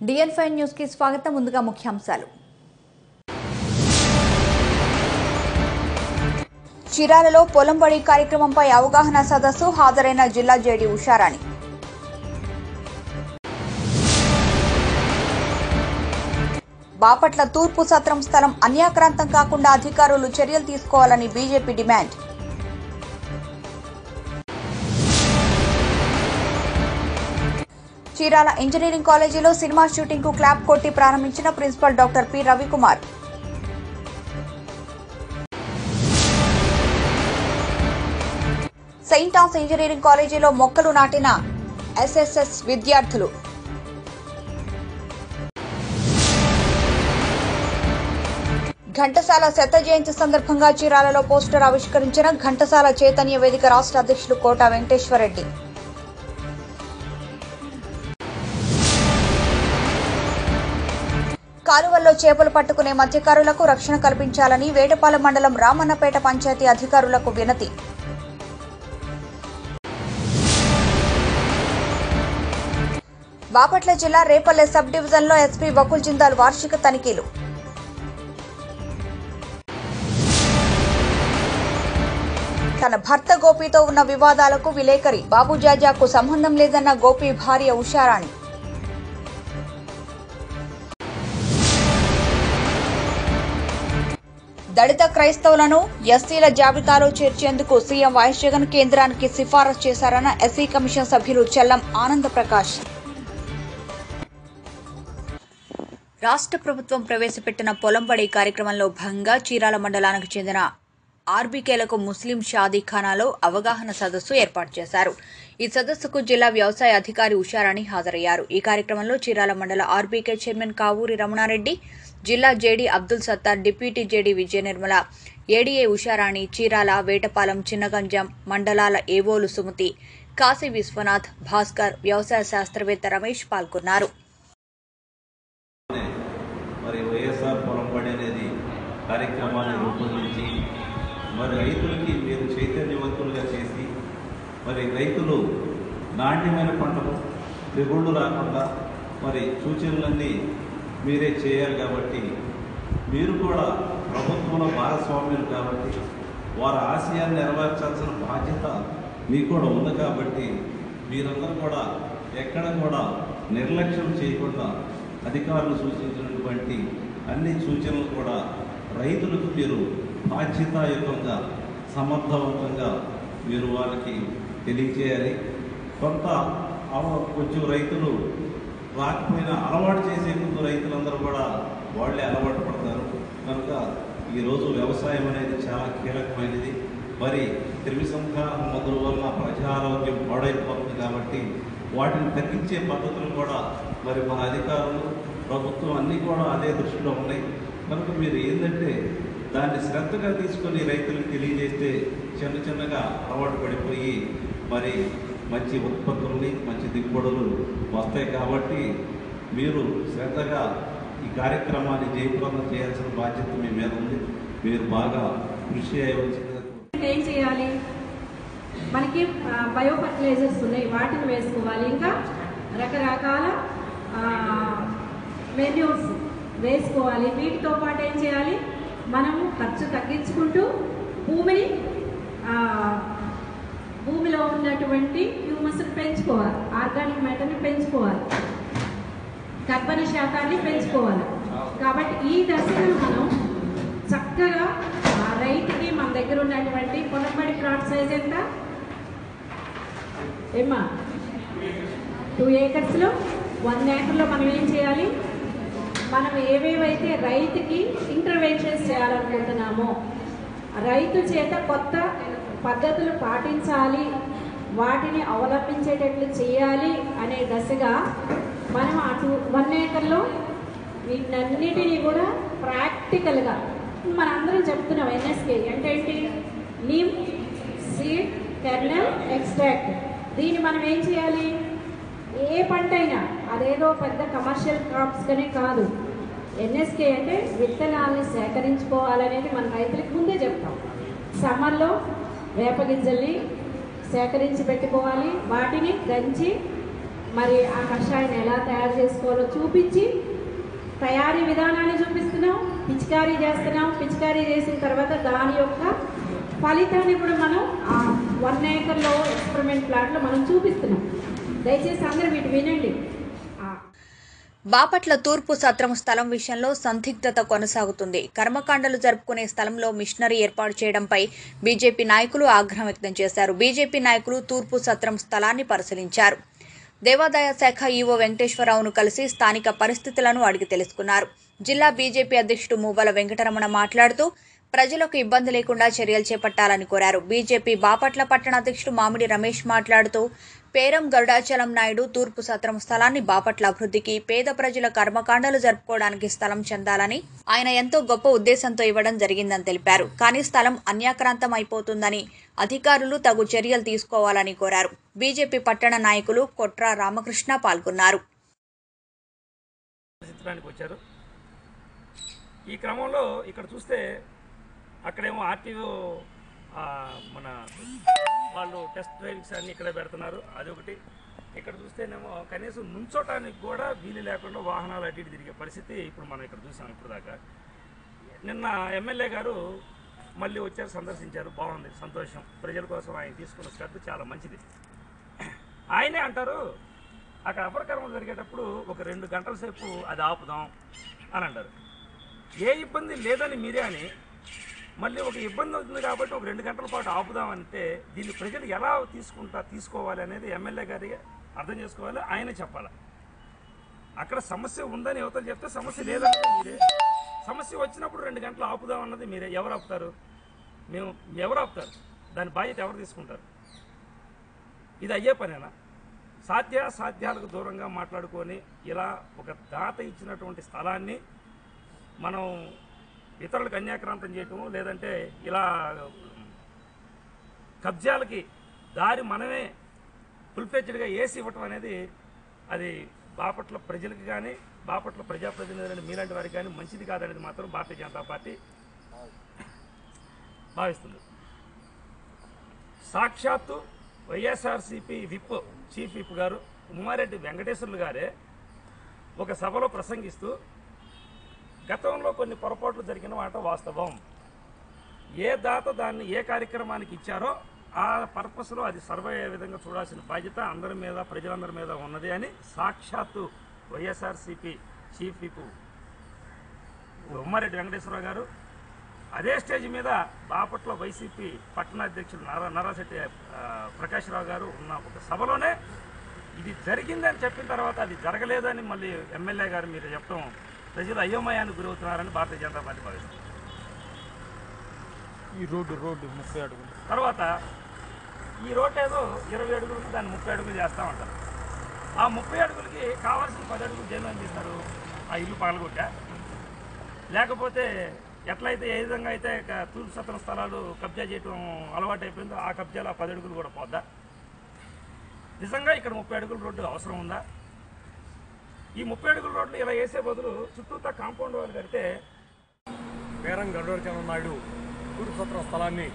డిఎన్ five news కి స్వాగతం ముందుగా ముఖ్యాంశాలు చీరాలలో పొలం బడి కార్యక్రమంపై అవగాహన సదస్సు హాజరైన జిల్లా జేడీ ఉషారాణి బాపట్ల తూర్పు సత్రం స్థలం అన్యాక్రాంతం కాకుండా అధికారులు చర్యలు తీసుకోవాలని బీజేపీ డిమాండ్ చీరాల ఇంజనీరింగ్ కాలేజీలో సినిమా షూటింగ్ కు క్లాప్ కొట్టి ప్రారంభించిన principal doctor P Ravikumar saint Ann's engineering కాలేజీలో మొక్కలు నాటిన ఎస్ఎస్ఎస్ విద్యార్థులు ఘంటసాల శత జయంతి సందర్భంగా చీరాలలో పోస్టర్ ఆవిష్కరించిన ఘంటసాల చైతన్య వేదిక రాష్ట్ర అధ్యక్షులు కోట వెంకటేశ్వరరెడ్డి కాలువల్లో చేపలు పట్టుకునే మత్స్యకారులకు రక్షణ కల్పించాలని వేటపాలెం మండలం రామన్నపేట పంచాయతీ అధికారులకు వినతి బాపట్ల జిల్లా రేపల్లె సబ్ డివిజన్లో ఎస్పీ బకుల్ జిందాల్ వార్షిక తనిఖీలు తన భర్త గోపితో ఉన్న వివాదాలకు విలేకరి బాబు జాజాకు సంబంధం లేదన్న గోపి భార్య ఉషారాణి దళిత క్రైస్తవులను ఎస్సీల జాబితాలో చేర్చేందుకు సీఎం వైఎస్ జగన్ కేంద్రానికి సిఫారసు చేశారన్న ఎస్సీ కమిషన్ సభ్యులు చెల్లం ఆనంద్ ప్రకాష్ రాష్ట్ర ప్రభుత్వం ప్రవేశపెట్టిన పొలంబడి కార్యక్రమంలో భాగంగా చీరాల మండలానికి చెందిన ఆర్బీకేలకు ముస్లిం షాదీఖానాలో అవగాహన సదస్సు ఏర్పాటు చేశారు ఈ సదస్సుకు జిల్లా వ్యవసాయ అధికారి ఉషారాణి హాజరయ్యారు ఈ కార్యక్రమంలో చీరాల మండల ఆర్బీకే చైర్మన్ కావూరి రమణారెడ్డి జిల్లా JD Abdul Sattar deputy JD Vijaya Nirmala ADA Usharani Chirala Vetapalem Chinnaganjam మండలాల ఏవోలు సుమతి కాశీ విశ్వనాథ్ భాస్కర్ వ్యవసాయ శాస్త్రవేత్త రమేష్ పాల్గొన్నారు మరి వైఎస్ఆర్ పొలం బడి అనేది కార్యక్రమాన్ని రూపొందించి మరి రైతులకి మీరు చైతన్యవంతులుగా చేసి మరి రైతులు నాణ్యమైన పంటలు తెగుళ్ళు రాకుండా మరి సూచనలన్నీ మీరే చేయాలి కాబట్టి మీరు కూడా ప్రభుత్వంలో భాగస్వామ్యులు కాబట్టి వారి ఆశయాన్ని నెరవేర్చాల్సిన బాధ్యత మీకు కూడా ఉంది కాబట్టి మీరందరూ కూడా ఎక్కడ కూడా నిర్లక్ష్యం చేయకుండా అధికారులు సూచించినటువంటి అన్ని సూచనలు కూడా రైతులకు మీరు బాధ్యతాయుతంగా సమర్థవంతంగా మీరు వాళ్ళకి తెలియజేయాలి కొంత అవ- కొంచెం రైతులు రాకపోయినా అలవాటు చేసే ముందు రైతులందరూ కూడా వాళ్ళే అలవాటు పడతారు కనుక ఈరోజు వ్యవసాయం అనేది చాలా కీలకమైనది మరి క్రిమి సంహారం మందుల వల్ల ప్రజా ఆరోగ్యం పాడైపోతుంది కాబట్టి వాటిని తగ్గించే పద్ధతులు కూడా మరి మన అధికారులు ప్రభుత్వం అన్నీ కూడా అదే దృష్టిలో ఉన్నాయి కనుక మీరు ఏంటంటే దాన్ని శ్రద్ధగా తీసుకొని రైతులకు తెలియజేస్తే చిన్న చిన్నగా అలవాటు పడిపోయి మరి మంచి ఉత్పత్తుల్ని మంచి దిగుబడులు వస్తాయి కాబట్టి మీరు శ్రద్ధగా ఈ కార్యక్రమాన్ని జయప్రదం చేయాల్సిన బాధ్యత మీ మీద ఉంది మీరు బాగా కృషి చేయవలసిందిగా ఏం చేయాలి మనకి బయో ఫర్టిలైజర్స్ ఉన్నాయి వాటిని వేసుకోవాలి ఇంకా రకరకాల మెన్యూర్స్ వేసుకోవాలి వీటితో పాటు ఏం చేయాలి మనము ఖర్చు తగ్గించుకుంటూ భూమిని ఆ, భూమిలో ఉన్నటువంటి హ్యూమస్ని పెంచుకోవాలి ఆర్గానిక్ మ్యాటర్ని పెంచుకోవాలి కర్బన శాతాన్ని పెంచుకోవాలి కాబట్టి ఈ దశను మనం చక్కగా ఆ రైతుకి మన దగ్గర ఉన్నటువంటి పొలంబడి ప్లాట్ సైజ్ ఎంత ఏమ్మా టూ ఏకర్స్లో వన్ ఏకర్లో మనం ఏం చేయాలి మనం ఏవేవైతే రైతుకి ఇంటర్వెన్షన్స్ చేయాలనుకుంటున్నామో రైతు చేత కొత్త పద్ధతులు పాటించాలి వాటిని అవలంబించేటట్లు చేయాలి అనే దశగా మనం అటు వన్ ఏకర్లో వీటన్నిటినీ కూడా ప్రాక్టికల్గా మనందరం చెప్తున్నాం ఎన్ఎస్కే అంటే ఏంటి నీమ్ సీడ్ కెర్నల్ ఎక్స్ట్రాక్ట్ దీన్ని మనం ఏం చేయాలి ఏ పంట అయినా అదేదో పెద్ద కమర్షియల్ క్రాప్స్గానే కాదు ఎన్ఎస్కే అంటే విత్తనాలని సేకరించుకోవాలనేది మన రైతులకు ముందే చెప్తాం సమ్మర్లో వేప గింజల్ని సేకరించి పెట్టుకోవాలి వాటిని దంచి మరి ఆ కషాయాన్ని ఎలా తయారు చేసుకోవాలో చూపించి తయారీ విధానాన్ని చూపిస్తున్నాం పిచికారీ చేస్తున్నాం పిచికారీ చేసిన తర్వాత దాని యొక్క ఫలితాన్ని కూడా మనం ఆ వన్ ఏకర్లో ఎక్స్పెరిమెంట్ ప్లాట్లో మనం చూపిస్తున్నాం దయచేసి అందరూ వీటి వినండి ఆ బాపట్ల తూర్పు సత్రం స్థలం విషయంలో సందిగ్ధత కొనసాగుతుంది కర్మకాండలు జరుపుకునే స్థలంలో మిషనరీ ఏర్పాటు చేయడంపై బీజేపీ నాయకులు ఆగ్రహం వ్యక్తం చేశారు బీజేపీ నాయకులు తూర్పు సత్రం స్థలాన్ని పరిశీలించారు దేవాదాయ శాఖ ఈవో వెంకటేశ్వరరావును కలిసి స్థానిక పరిస్థితులను అడిగి తెలుసుకున్నారు జిల్లా బీజేపీ అధ్యక్షుడు మూవల వెంకటరమణ మాట్లాడుతూ ప్రజలకు ఇబ్బంది లేకుండా చర్యలు చేపట్టాలని కోరారు బీజేపీ బాపట్ల పట్టణ అధ్యక్షుడు మామిడి రమేష్ మాట్లాడుతూ పేరం గరుడాచలం నాయుడు తూర్పు సత్రం స్థలాన్ని బాపట్ల అభివృద్ధికి పేద ప్రజల కర్మకాండలు జరుపుకోవడానికి స్థలం చెందాలని ఆయన ఎంతో గొప్ప ఉద్దేశంతో ఇవ్వడం జరిగిందని తెలిపారు కానీ స్థలం అన్యాక్రాంతం అయిపోతుందని అధికారులు తగు చర్యలు తీసుకోవాలని కోరారు బీజేపీ పట్టణ నాయకులు కొట్ర రామకృష్ణ పాల్గొన్నారు చిత్రానికి వచ్చారు ఈ క్రమంలో ఇక్కడ చూస్తే అక్కడేమో ఆర్టీఓ మన వాళ్ళు టెస్ట్ డ్రైవింగ్స్ అన్ని ఇక్కడే పెడుతున్నారు అదొకటి ఇక్కడ చూస్తేనేమో కనీసం నుంచోటానికి కూడా వీలు లేకుండా వాహనాలు అటు ఇటు తిరిగే పరిస్థితి ఇప్పుడు మనం ఇక్కడ చూసాం ఇప్పుడు దాకా నిన్న ఎమ్మెల్యే గారు మళ్ళీ వచ్చారు సందర్శించారు బాగుంది సంతోషం ప్రజల కోసం ఆయన తీసుకున్న శ్రద్ధ చాలా మంచిది ఆయనే అంటారు అక్కడ అపరకర్మ జరిగేటప్పుడు ఒక రెండు గంటల సేపు అది ఆపుదాం అని అంటారు ఏ ఇబ్బంది లేదని మీరే అని మళ్ళీ ఒక ఇబ్బంది అవుతుంది కాబట్టి ఒక రెండు గంటల పాటు ఆపుదామంటే దీన్ని ప్రజలు ఎలా తీసుకుంటా తీసుకోవాలి అనేది ఎమ్మెల్యే గారి అర్థం చేసుకోవాలి ఆయనే చెప్పాలి అక్కడ సమస్య ఉందని యువతలు చెప్తే సమస్య లేదన్నది మీరే సమస్య వచ్చినప్పుడు రెండు గంటలు ఆపుదాం అన్నది మీరే ఎవరు ఆపుతారు మేము ఎవరు ఆపుతారు దాని బాధ్యత ఎవరు తీసుకుంటారు ఇది అయ్యే పనేనా సాధ్య సాధ్యాలకు దూరంగా మాట్లాడుకొని ఇలా ఒక దాత ఇచ్చినటువంటి స్థలాన్ని మనం ఇతరులకు అన్యాక్రాంతం చేయటం లేదంటే ఇలా కబ్జాలకి దారి మనమే ఫుల్ఫెజ్డ్గా వేసి ఇవ్వటం అనేది అది బాపట్ల ప్రజలకు కానీ బాపట్ల ప్రజాప్రతినిధులని మీలాంటి వారికి కానీ మంచిది కాదనేది మాత్రం భారతీయ జనతా పార్టీ భావిస్తుంది సాక్షాత్తు వైఎస్ఆర్సీపీ విప్ చీఫ్ విప్ గారు ఉమ్మారెడ్డి వెంకటేశ్వర్లు గారే ఒక సభలో ప్రసంగిస్తూ గతంలో కొన్ని పొరపాట్లు జరిగిన మాట వాస్తవం ఏ దాత దాన్ని ఏ కార్యక్రమానికి ఇచ్చారో ఆ పర్పస్లో అది సర్వే అయ్యే విధంగా చూడాల్సిన బాధ్యత అందరి మీద ప్రజలందరి మీద ఉన్నది అని సాక్షాత్తు YSRCP chief whip Ummareddy Venkateswararao గారు అదే స్టేజ్ మీద బాపట్ల వైసీపీ పట్టణాధ్యక్షులు నారా నారాశెట్టి ఆ, ప్రకాశ్రావు గారు ఉన్న ఒక సభలోనే ఇది జరిగిందని చెప్పిన తర్వాత అది జరగలేదని మళ్ళీ ఎమ్మెల్యే గారు మీరు చెప్పడం ప్రజలు అయోమయానికి గురవుతున్నారని భారతీయ జనతా పార్టీ భావిస్తుంది ఈ రోడ్డు రోడ్డు ముప్పై అడుగులు తర్వాత ఈ రోడ్ ఏదో ఇరవై అడుగులకు దాన్ని ముప్పై అడుగులు చేస్తామంటారు ఆ ముప్పై అడుగులకి కావాల్సిన పది అడుగులు జనం తీస్తారు ఆ ఇల్లు పగలగొట్టా లేకపోతే ఎట్లయితే ఏ విధంగా అయితే క- తూర్పు సత్రం స్థలాలు కబ్జా చేయటం అలవాటు అయిపోయిందో ఆ కబ్జాలో ఆ పది అడుగులు కూడా పోద్దా నిజంగా ఇక్కడ ముప్పై అడుగుల రోడ్డు అవసరం ఉందా ఈ ముప్పై అడుగుల రోడ్లు ఇలా వేసే బదులు చుట్టూతా కాంపౌండ్ వాళ్ళు కడితే పేరం గరుడచంద్ర నాయుడు తూర్పు సత్రం స్థలాన్ని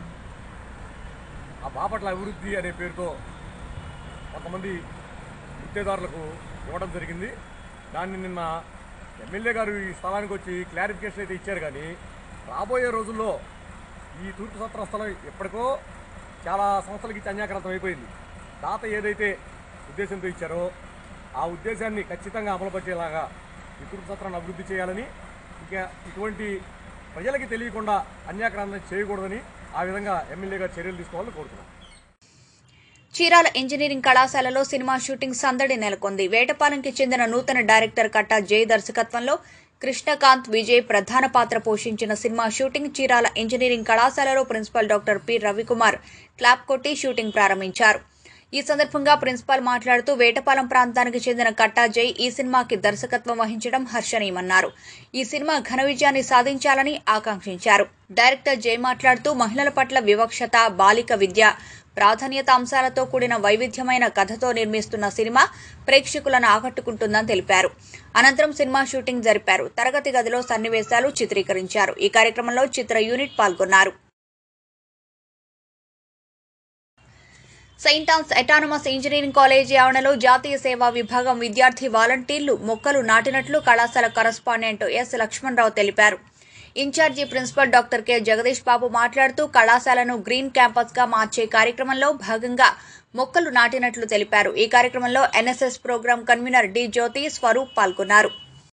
ఆ బాపట్ల అభివృద్ధి అనే పేరుతో కొంతమంది గుత్తేదారులకు ఇవ్వడం జరిగింది దాన్ని నిన్న ఎమ్మెల్యే గారు ఈ స్థలానికి వచ్చి క్లారిఫికేషన్ అయితే ఇచ్చారు కానీ రాబోయే రోజుల్లో ఈ తూర్పు సత్రం స్థలం ఎప్పటికో చాలా సంవత్సరాలకి ఇచ్చి అన్యాక్రాంతం అయిపోయింది దాత ఏదైతే ఉద్దేశంతో ఇచ్చారో ఆ ఉద్దేశాన్ని ఖచ్చితంగా అమలుపరిచేలాగా ఈ తూర్పు సత్రాన్ని అభివృద్ధి చేయాలని ఇక ఇటువంటి ప్రజలకి తెలియకుండా అన్యాక్రాంతం చేయకూడదని ఆ విధంగా ఎమ్మెల్యే గారు చర్యలు తీసుకోవాలని కోరుతున్నాం చీరాల ఇంజనీరింగ్ కళాశాలలో సినిమా షూటింగ్ సందడి నెలకొంది వేటపాలెంకి చెందిన నూతన డైరెక్టర్ కట్టా జై దర్శకత్వంలో కృష్ణకాంత్ విజయ్ ప్రధాన పాత్ర పోషించిన సినిమా షూటింగ్ చీరాల ఇంజనీరింగ్ కళాశాలలో principal doctor P Ravikumar clap కొట్టి షూటింగ్ ప్రారంభించారు ఈ సందర్భంగా ప్రిన్సిపాల్ మాట్లాడుతూ వేటపాలెం ప్రాంతానికి చెందిన కట్టా జై ఈ సినిమాకి దర్శకత్వం వహించడం హర్షణీయమన్నారు ఈ సినిమా ఘన విజయాన్ని సాధించాలని ఆకాంక్షించారు డైరెక్టర్ జై మాట్లాడుతూ మహిళల పట్ల వివక్షత బాలిక విద్య ప్రాధాన్యత అంశాలతో కూడిన వైవిధ్యమైన కథతో నిర్మిస్తున్న సినిమా ప్రేక్షకులను ఆకట్టుకుంటుందని తెలిపారు అనంతరం సినిమా షూటింగ్ జరిపారు తరగతి గదిలో సన్నివేశాలు చిత్రీకరించారు ఈ కార్యక్రమంలో చిత్ర యూనిట్ పాల్గొన్నారు saint Ann's autonomous engineering college ఆవరణలో జాతీయ సేవా విభాగం విద్యార్థి వాలంటీర్లు మొక్కలు నాటినట్లు కళాశాల కరస్పాండెంట్ ఎస్ లక్ష్మణరావు తెలిపారు incharge principal doctor K Jagadish Babu మాట్లాడుతూ కళాశాలను గ్రీన్ క్యాంపస్ గా మార్చే కార్యక్రమంలో భాగంగా మొక్కలు నాటినట్లు తెలిపారు ఈ కార్యక్రమంలో NSS program convener D Jyothi Swaroop పాల్గొన్నారు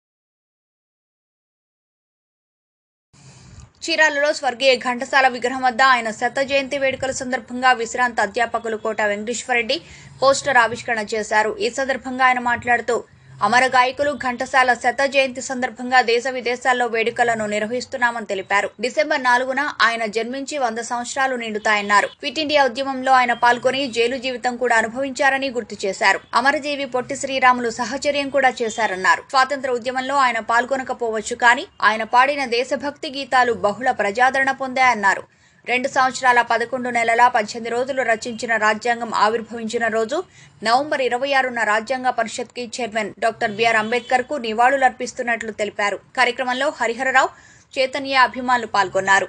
చీరాలలో స్వర్గీయ ఘంటసాల విగ్రహం వద్ద ఆయన శత జయంతి వేడుకల సందర్భంగా విశ్రాంత అధ్యాపకులు కోట వెంకటేశ్వరరెడ్డి పోస్టర్ ఆవిష్కరణ చేశారు ఈ సందర్భంగా ఆయన మాట్లాడుతూ అమర గాయకులు ఘంటసాల శత జయంతి సందర్భంగా దేశ విదేశాల్లో వేడుకలను నిర్వహిస్తున్నామని తెలిపారు డిసెంబర్ నాలుగున ఆయన జన్మించి వంద సంవత్సరాలు నిండుతాయన్నారు క్విట్ ఇండియా ఉద్యమంలో ఆయన పాల్గొని జైలు జీవితం కూడా అనుభవించారని గుర్తు చేశారు అమరజీవి పొట్టి శ్రీరాములు సహచర్యం కూడా చేశారన్నారు స్వాతంత్ర ఉద్యమంలో ఆయన పాల్గొనకపోవచ్చు కానీ ఆయన పాడిన దేశభక్తి గీతాలు బహుళ ప్రజాదరణ పొందాయన్నారు రెండు సంవత్సరాల పదకొండు నెలల పద్దెనిమిది రోజులు రచించిన రాజ్యాంగం ఆవిర్భవించిన రోజు నవంబర్ ఇరవై ఆరున రాజ్యాంగ పరిషత్ కి చైర్మన్ డాక్టర్ బిఆర్ అంబేద్కర్ కు నివాళులర్పిస్తున్నట్లు తెలిపారు కార్యక్రమంలో హరిహరరావు చైతన్య అభిమానులు పాల్గొన్నారు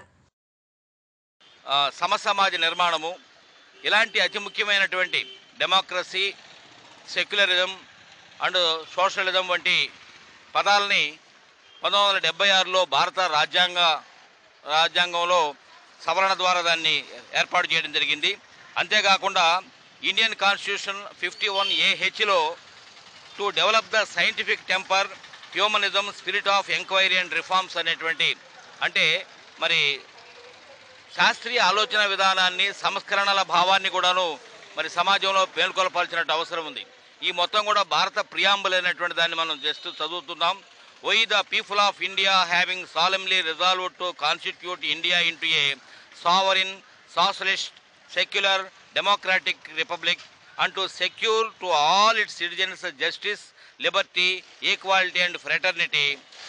ఆ, సమసమాజ నిర్మాణము ఇలాంటి అతి ముఖ్యమైనటువంటి డెమోక్రసీ సెక్యులరిజం అండ్ సోషలిజం వంటి పదాలని పంతొమ్మిది వందల డెబ్బై ఆరులో భారత రాజ్యాంగ రాజ్యాంగంలో సవరణ ద్వారా దాన్ని ఏర్పాటు చేయడం జరిగింది అంతేకాకుండా ఇండియన్ కాన్స్టిట్యూషన్ ఫిఫ్టీ వన్ ఏహెచ్లో to develop the scientific temper humanism spirit of enquiry and reforms అనేటువంటి అంటే మరి శాస్త్రీయ ఆలోచన విధానాన్ని సంస్కరణల భావాన్ని కూడాను మరి సమాజంలో మేల్కొల్పాల్సినట్టు అవసరం ఉంది ఈ మొత్తం కూడా భారత ప్రియాంబుల్ అయినటువంటి దాన్ని మనం జస్ట్ చదువుతున్నాం we the people of India having solemnly resolved to constitute India into a sovereign socialist secular democratic republic and to secure to all its citizens justice liberty equality and fraternity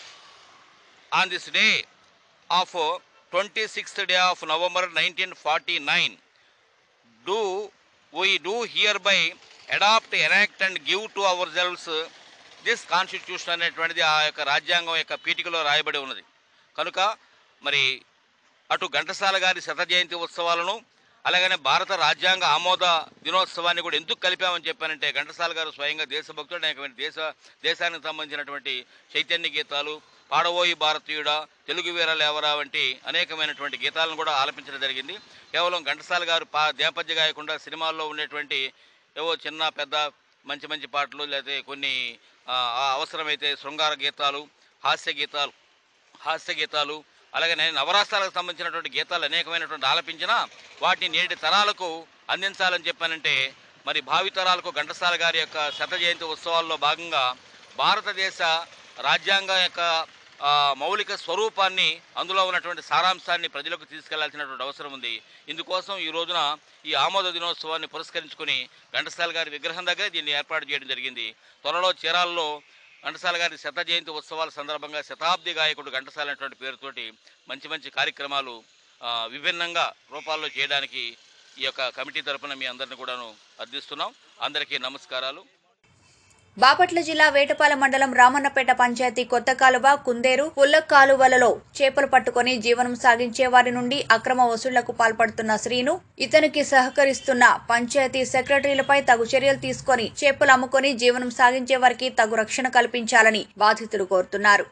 on this day of uh, 26th day of November 1949 do we do hereby adopt enact and give to ourselves uh, this constitution అనేటువంటిది ఆ యొక్క రాజ్యాంగం యొక్క పీఠికలో రాయబడి ఉన్నది కనుక మరి అటు ఘంటసాల గారి శత జయంతి ఉత్సవాలను అలాగనే భారత రాజ్యాంగ ఆమోద దినోత్సవాన్ని కూడా ఎందుకు కలిపామని చెప్పానంటే ఘంటసాల గారు స్వయంగా దేశభక్తుడు అనేకమైన దేశ దేశానికి సంబంధించినటువంటి చైతన్య గీతాలు పాడవోయి భారతీయుడా తెలుగు వీర లేవరా వంటి అనేకమైనటువంటి గీతాలను కూడా ఆలపించడం జరిగింది కేవలం ఘంటసాల గారు పా నేపథ్య గాయకుండా సినిమాల్లో ఉండేటువంటి ఏవో చిన్న పెద్ద మంచి మంచి పాటలు లేకపోతే కొన్ని ఆ, ఆ అవసరమైతే శృంగార గీతాలు హాస్య గీతాలు హాస్య గీతాలు అలాగే నేను నవరాష్ట్రాలకు సంబంధించినటువంటి గీతాలు అనేకమైనటువంటి ఆలపించినా వాటిని నేటి తరాలకు అందించాలని చెప్పానంటే మరి భావితరాలకు ఘంటసాల గారి యొక్క శత జయంతి ఉత్సవాల్లో భాగంగా భారతదేశ రాజ్యాంగం యొక్క ఆ, మౌలిక స్వరూపాన్ని అందులో ఉన్నటువంటి సారాంశాన్ని ప్రజలకు తీసుకెళ్లాల్సినటువంటి అవసరం ఉంది ఇందుకోసం ఈ రోజున ఈ ఆమోద దినోత్సవాన్ని పురస్కరించుకుని ఘంటసాల గారి విగ్రహం దగ్గర దీన్ని ఏర్పాటు చేయడం జరిగింది త్వరలో చీరాల్లో ఘంటసాల గారి శత జయంతి ఉత్సవాల సందర్భంగా శతాబ్ది గాయకుడు ఘంటసాల అనేటువంటి పేరుతోటి మంచి మంచి కార్యక్రమాలు ఆ, విభిన్నంగా రూపాల్లో చేయడానికి ఈ యొక్క కమిటీ తరపున మీ అందరిని కూడాను అర్థిస్తున్నాం అందరికీ నమస్కారాలు బాపట్ల జిల్లా వేటపాలెం మండలం రామన్నపేట పంచాయతీ కొత్త కాలువ కుందేరు పుల్ల కాలువలలో చేపలు పట్టుకుని జీవనం సాగించే వారి నుండి అక్రమ వసూళ్లకు పాల్పడుతున్న శ్రీను ఇతనికి సహకరిస్తున్న పంచాయతీ సెక్రటరీలపై తగు చర్యలు తీసుకొని చేపలు అమ్ముకొని జీవనం సాగించే వారికి తగు రక్షణ కల్పించాలని బాధితులు కోరుతున్నారు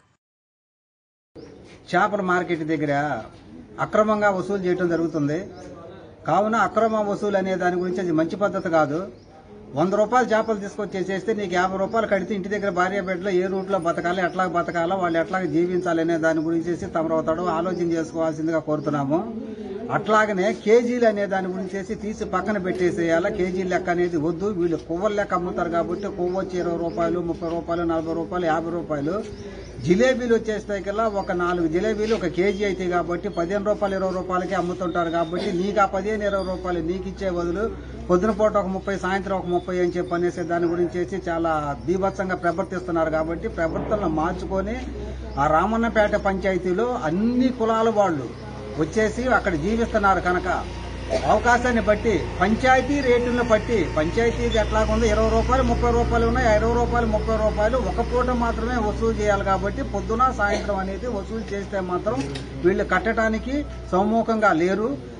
చేపల మార్కెట్ దగ్గర అక్రమంగా వసూలు చేయడం జరుగుతుంది కావున అక్రమ వసూలు అనే దాని గురించి అది మంచి పద్ధతి కాదు వంద రూపాయలు చేపలు తీసుకొచ్చేసేస్తే నీకు యాభై రూపాయలు కడితే ఇంటి దగ్గర భార్య బిడ్డలో ఏ రూట్లో బతకాలి ఎట్లా బతకాలో వాళ్ళు ఎట్లా జీవించాలి అనే దాని గురించి తమరవుతాడు ఆలోచన చేసుకోవాల్సిందిగా కోరుతున్నాము అట్లాగనే కేజీలు అనే దాని గురించి తీసి పక్కన పెట్టేసేయాల కేజీ లెక్క అనేది వద్దు వీళ్ళు కొవ్వల లెక్క అమ్ముతారు కాబట్టి కొవ్వు వచ్చి ఇరవై రూపాయలు ముప్పై రూపాయలు నలభై రూపాయలు యాభై రూపాయలు జిలేబీలు వచ్చేస్తాయి కల్లా ఒక నాలుగు జిలేబీలు ఒక కేజీ అవుతాయి కాబట్టి పదిహేను రూపాయలు ఇరవై రూపాయలకి అమ్ముతుంటారు కాబట్టి నీకు ఆ పదిహేను ఇరవై రూపాయలు నీకు ఇచ్చే బదులు పొద్దున పూట ఒక ముప్పై సాయంత్రం ఒక ముప్పై అని చెప్పి అనేసి దాని గురించి చేసి చాలా బీభత్సంగా ప్రవర్తిస్తున్నారు కాబట్టి ప్రవర్తనలు మార్చుకొని ఆ రామన్నపేట పంచాయతీలో అన్ని కులాల వాళ్ళు వచ్చేసి అక్కడ జీవిస్తున్నారు కనుక అవకాశాన్ని బట్టి పంచాయతీ రేటులను బట్టి పంచాయతీ ఎట్లా ఉందో ఇరవై రూపాయలు ముప్పై రూపాయలు ఉన్నాయి ఆ ఇరవై రూపాయలు ముప్పై రూపాయలు ఒక పూట మాత్రమే వసూలు చేయాలి కాబట్టి పొద్దున సాయంత్రం అనేది వసూలు చేస్తే మాత్రం వీళ్ళు కట్టడానికి సౌముఖంగా లేరు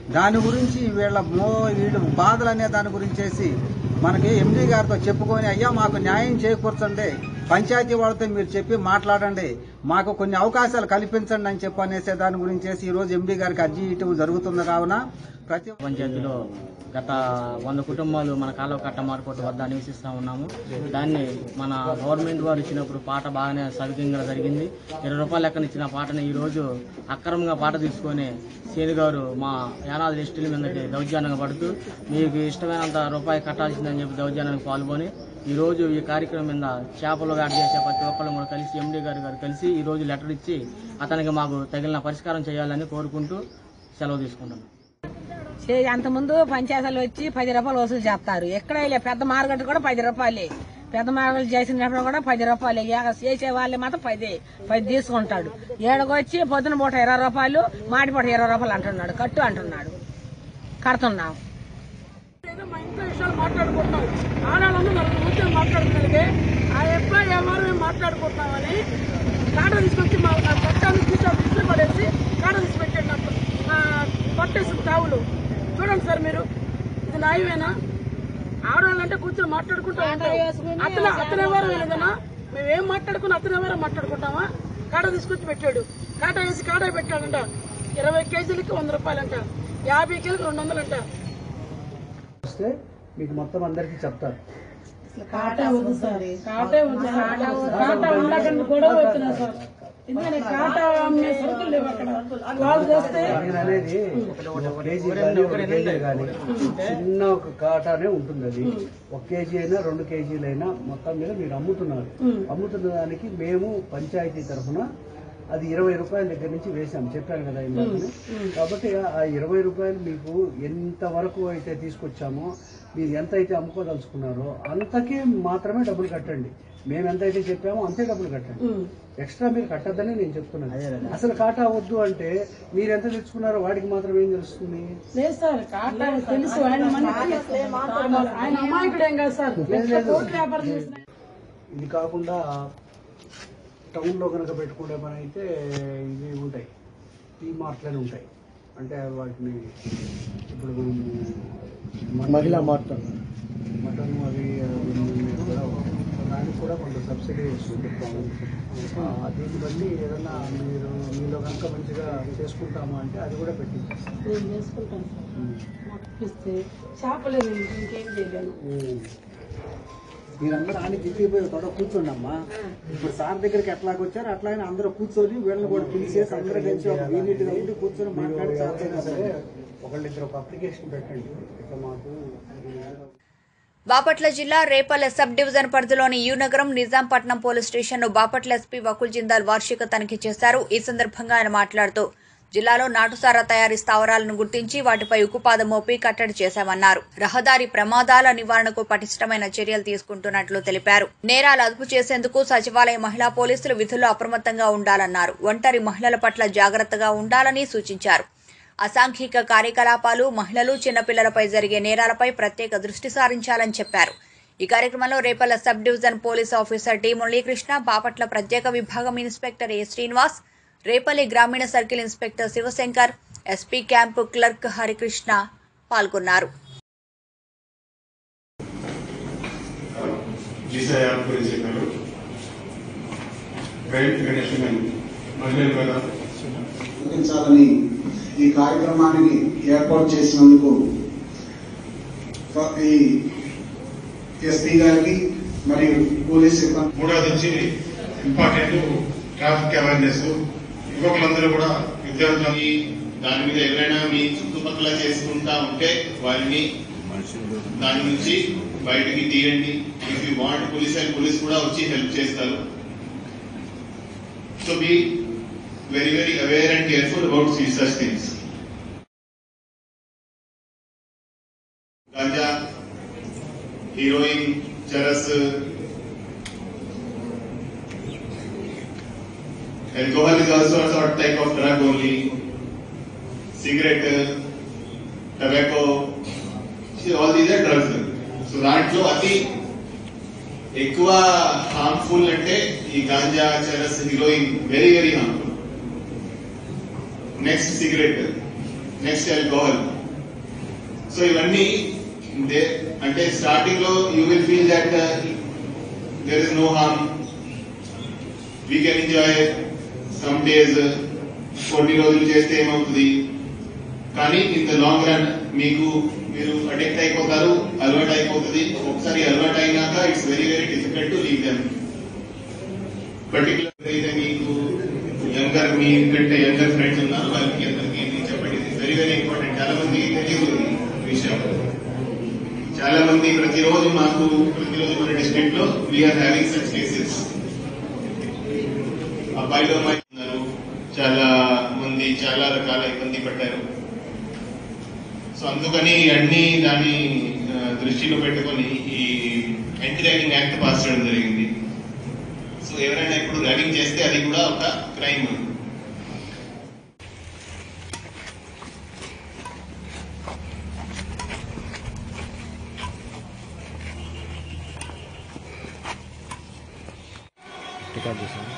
దాని గురించి వీళ్ళ మో వీళ్ళు బాధలు అనే దాని గురించేసి మనకి ఎండీ గారితో చెప్పుకొని అయ్యా మాకు న్యాయం చేకూర్చండి పంచాయతీ వాళ్ళతో మీరు చెప్పి మాట్లాడండి మాకు కొన్ని అవకాశాలు కల్పించండి అని చెప్పి అనేసే దాని గురించి ఈ రోజు ఎండీ గారికి అర్జీ ఇవ్వటం జరుగుతుంది కావున ప్రతి పంచాయతీలో గత వంద కుటుంబాలు మన కాలువ కట్ట మార్కోట వద్ద నివసిస్తూ ఉన్నాము దాన్ని మన గవర్నమెంట్ వారు ఇచ్చినప్పుడు పాట బాగానే సవికంగా జరిగింది ఇరవై రూపాయలు లెక్కన ఇచ్చిన పాటని ఈ రోజు అక్రమంగా పాట తీసుకొని సేని గారు మా యానాది లిస్టుల మీదకి దౌర్జన్యంగా పడుతూ మీకు ఇష్టమైనంత రూపాయి కట్టాల్సిందని చెప్పి దౌర్జన్యానికి పాల్గొని ఈ రోజు ఈ కార్యక్రమం మీద చేపలు వేట చేసే ప్రతి ఒక్కళ్ళు కూడా కలిసి ఎండీ గారు గారు కలిసి ఈ రోజు లెటర్ ఇచ్చి అతనికి మాకు తగిన పరిష్కారం చేయాలని కోరుకుంటూ సెలవు తీసుకుంటున్నాం చే అంతకుముందు పంచాయతీలు వచ్చి పది రూపాయలు వసూలు చేస్తారు ఎక్కడ లే పెద్ద మార్కెట్ కూడా పది రూపాయలే పెద్ద మార్కెట్ చేసినప్పుడు కూడా పది రూపాయలే ఇక చేసే వాళ్ళే మాత్రం పది పది తీసుకుంటాడు ఏడకొచ్చి పొద్దున పూట ఇరవై రూపాయలు మాటి పూట ఇరవై రూపాయలు అంటున్నాడు కట్టు అంటున్నాడు కడుతున్నాం ఏదో మా ఇంట్లో విషయాలు మాట్లాడుకుంటున్నాం ఆడాలందరూ నలుగురు కూర్చొని మాట్లాడుతున్నది ఆ ఎప్పుడో ఎవరు మేము మాట్లాడుకుంటున్నామని కాట తీసుకొచ్చి మా నా పట్టాన్ని తీసుకొని తీసుకుని పడేసి కాట తీసి పెట్టండి నాకు ఆ, పట్టేసి తావులు చూడండి సార్ మీరు ఇది న్యాయమేనా ఆడవాళ్ళంటే కూర్చొని మాట్లాడుకుంటా ఉంటాం అతను అతను ఎవరు లేదన్నా మేము ఏం మాట్లాడుకున్నా అతను ఎవరో మాట్లాడుకుంటామా కాట తీసుకొచ్చి పెట్టాడు కాట వేసి కాట పెట్టాడంట ఇరవై కేజీలకి వంద రూపాయలంట యాభై కేజీలకి రెండు వందలంట వస్తే మీకు మొత్తం అందరికీ చెప్తారు కాటే ఉంది సార్ కాటే ఉంది కాట ఉండకండి గొడవ అవుతున్నా సార్ ఎందుకంటే కాట అమ్మే సరుకులు లేవు అక్కడ వాళ్ళు చేస్తే నేను అనేది ఒక కేజీ కానీ ఒక కేజీ కానీ చిన్న ఒక కాటానే ఉంటుంది అది ఒక కేజీ అయినా రెండు కేజీలైనా మొత్తం మీద మీరు అమ్ముతున్నారు అమ్ముతున్న దానికి మేము పంచాయతీ తరఫున అది ఇరవై రూపాయల దగ్గర నుంచి వేసాం చెప్పాను కదా ఇందాకనే కాబట్టి ఆ ఇరవై రూపాయలు మీకు ఎంత వరకు అయితే తీసుకొచ్చామో మీరు ఎంత అయితే అమ్ముకోదలుచుకున్నారో అంతకే మాత్రమే డబ్బులు కట్టండి మేము ఎంత అయితే చెప్పామో అంతే డబ్బులు కట్టండి ఎక్స్ట్రా మీరు కట్టద్దని నేను చెప్తున్నాను అసలు కాటా వద్దు అంటే మీరు ఎంత తెచ్చుకున్నారో వాడికి మాత్రం ఏం తెలుస్తుంది లేదు సార్ కాట తెలుసు ఆయన మనకి ఆయన అమాయకుడేం కాదు సార్ కోర్టు వ్యాపారం చేసిన ఇది కాకుండా టౌన్లో కనుక పెట్టుకునే పని అయితే ఇవి ఉంటాయి టీ మార్ట్లని ఉంటాయి అంటే వాటిని ఇప్పుడు మహిళా మార్ట్ మటన్ అవి అవి కూడా దానికి కూడా కొంత సబ్సిడీ వస్తుంది ఆ, దీన్ని బట్టి ఏదన్నా మీరు మీలో కనుక మంచిగా చేసుకుంటాము అంటే అది కూడా పెట్టించేస్తాం నేను చేసుకుంటాను సార్ మాకు ఇస్తే చేపలేదు ఇంకేం చేయలేను మీరందరూ ఆని దిగిపోయి తోట కూర్చోండి అమ్మా ఇప్పుడు సార్ దగ్గరికి ఎట్లాగ వచ్చారు అట్లాగే అందరూ కూర్చొని వీళ్ళని కూడా పిలిచేసి అందరూ కలిసి ఒక యూనిట్ గా ఉండి కూర్చొని మాట్లాడి ఎవరైనా సరే ఒకళ్ళిద్దరు ఒక అప్లికేషన్ పెట్టండి ఇట్లా మాకు బాపట్ల జిల్లా రేపల్లె సబ్ డివిజన్ పరిధిలోని యూనగరం నిజాంపట్నం పోలీస్ స్టేషన్ను బాపట్ల ఎస్పీ వకుల్ జిందాల్ వార్షిక తనిఖీ చేశారు ఈ సందర్భంగా ఆయన మాట్లాడుతూ జిల్లాలో నాటుసారా తయారీ స్థావరాలను గుర్తించి వాటిపై ఉక్కుపాదం మోపి కట్టడి చేశామన్నారు రహదారి ప్రమాదాల నివారణకు పటిష్టమైన చర్యలు తీసుకుంటున్నట్లు తెలిపారు నేరాలు అదుపు చేసేందుకు సచివాలయ మహిళా పోలీసులు విధుల్లో అప్రమత్తంగా ఉండాలన్నారు ఒంటరి మహిళల పట్ల జాగ్రత్తగా ఉండాలని సూచించారు అసాంఘిక కార్యకలాపాలు మహిళలు చిన్నపిల్లలపై జరిగే నేరాలపై ప్రత్యేక దృష్టి సారించాలని చెప్పారు ఈ కార్యక్రమంలో Repalle sub division police officer T Muralikrishna Bapatla ప్రత్యేక విభాగం ఇన్స్పెక్టర్ ఏ శ్రీనివాస్ రేపల్లి గ్రామీణ circle inspector Sivasankar SP camp clerk Harikrishna పాల్గొన్నారు దిశ యాప్ గురించి చెప్పారు క్రైమ్ కండిషన్ మహిళలు కదా గుర్తించాలని ఈ కార్యక్రమాన్ని ఏర్పాటు చేసినందుకు ఈ ఎస్పీ గారికి మరియు పోలీస్ సిబ్బంది మూడోది వచ్చి ఇంపార్టెంట్ ట్రాఫిక్ అవేర్నెస్ యువకులందరూ కూడా విద్యార్థులకి దాని మీద ఎవరైనా మీ చుట్టుపక్కల చేసుకుంటా ఉంటే వారిని దాని నుంచి బయటికి తీయండి if you want police and police కూడా వచ్చి హెల్ప్ చేస్తారు so be very very aware and careful about see such things ganja heroin charas alcohol is also a sort type of drug only cigarette tobacco see all these are drugs so దాంట్లో అతి ఎక్కువ harmful అంటే ఈ ganja charas heroin very very harmful next cigarette next alcohol so ఇవన్నీ దే- అంటే starting లో you will feel that there is no harm we can enjoy some days కొన్ని రోజులు చేస్తే ఏమవుతుంది కానీ ఇన్ ద లాంగ్ రన్ మీకు మీరు అడిక్ట్ అయిపోతారు అలవాటు అయిపోతుంది ఒకసారి అలవాటు అయినాక it's very very difficult to leave them particular అయితే మీకు యంగర్ మీ కంటే యంగర్ ఫ్రెండ్స్ ఉన్నారు వాళ్ళకి అందరికీ ఇది చెప్పండి వెరీ వెరీ ఇంపార్టెంట్ చాలా మందికి తెలియదు ఈ విషయం చాలా మంది ప్రతిరోజు మాకు ప్రతిరోజు మన డిస్ట్రిక్ట్ లో వీఆర్ హ్యావింగ్ సచ్ కేసెస్ అబ్బాయిలు అమ్మాయిలు ఉన్నారు చాలా మంది చాలా రకాల ఇబ్బంది పడ్డారు సో అందుకని అన్ని దాన్ని ఆ, దృష్టిలో పెట్టుకొని ఈ యాంటీ ర్యాగింగ్ యాక్ట్ పాస్ చేయడం జరిగింది సో ఎవరైనా ఇప్పుడు ర్యాగింగ్ చేస్తే అది కూడా ఒక క్రైమ్ రికార్డ్ చేశాను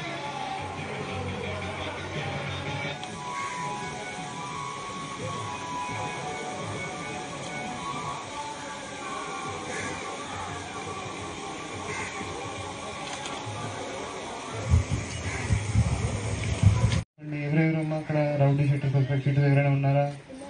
ఎవరెవరమ్మా అక్కడ రౌడీ షీటర్ సస్పెక్ట్ షీటర్ ఎవరైనా ఉన్నారా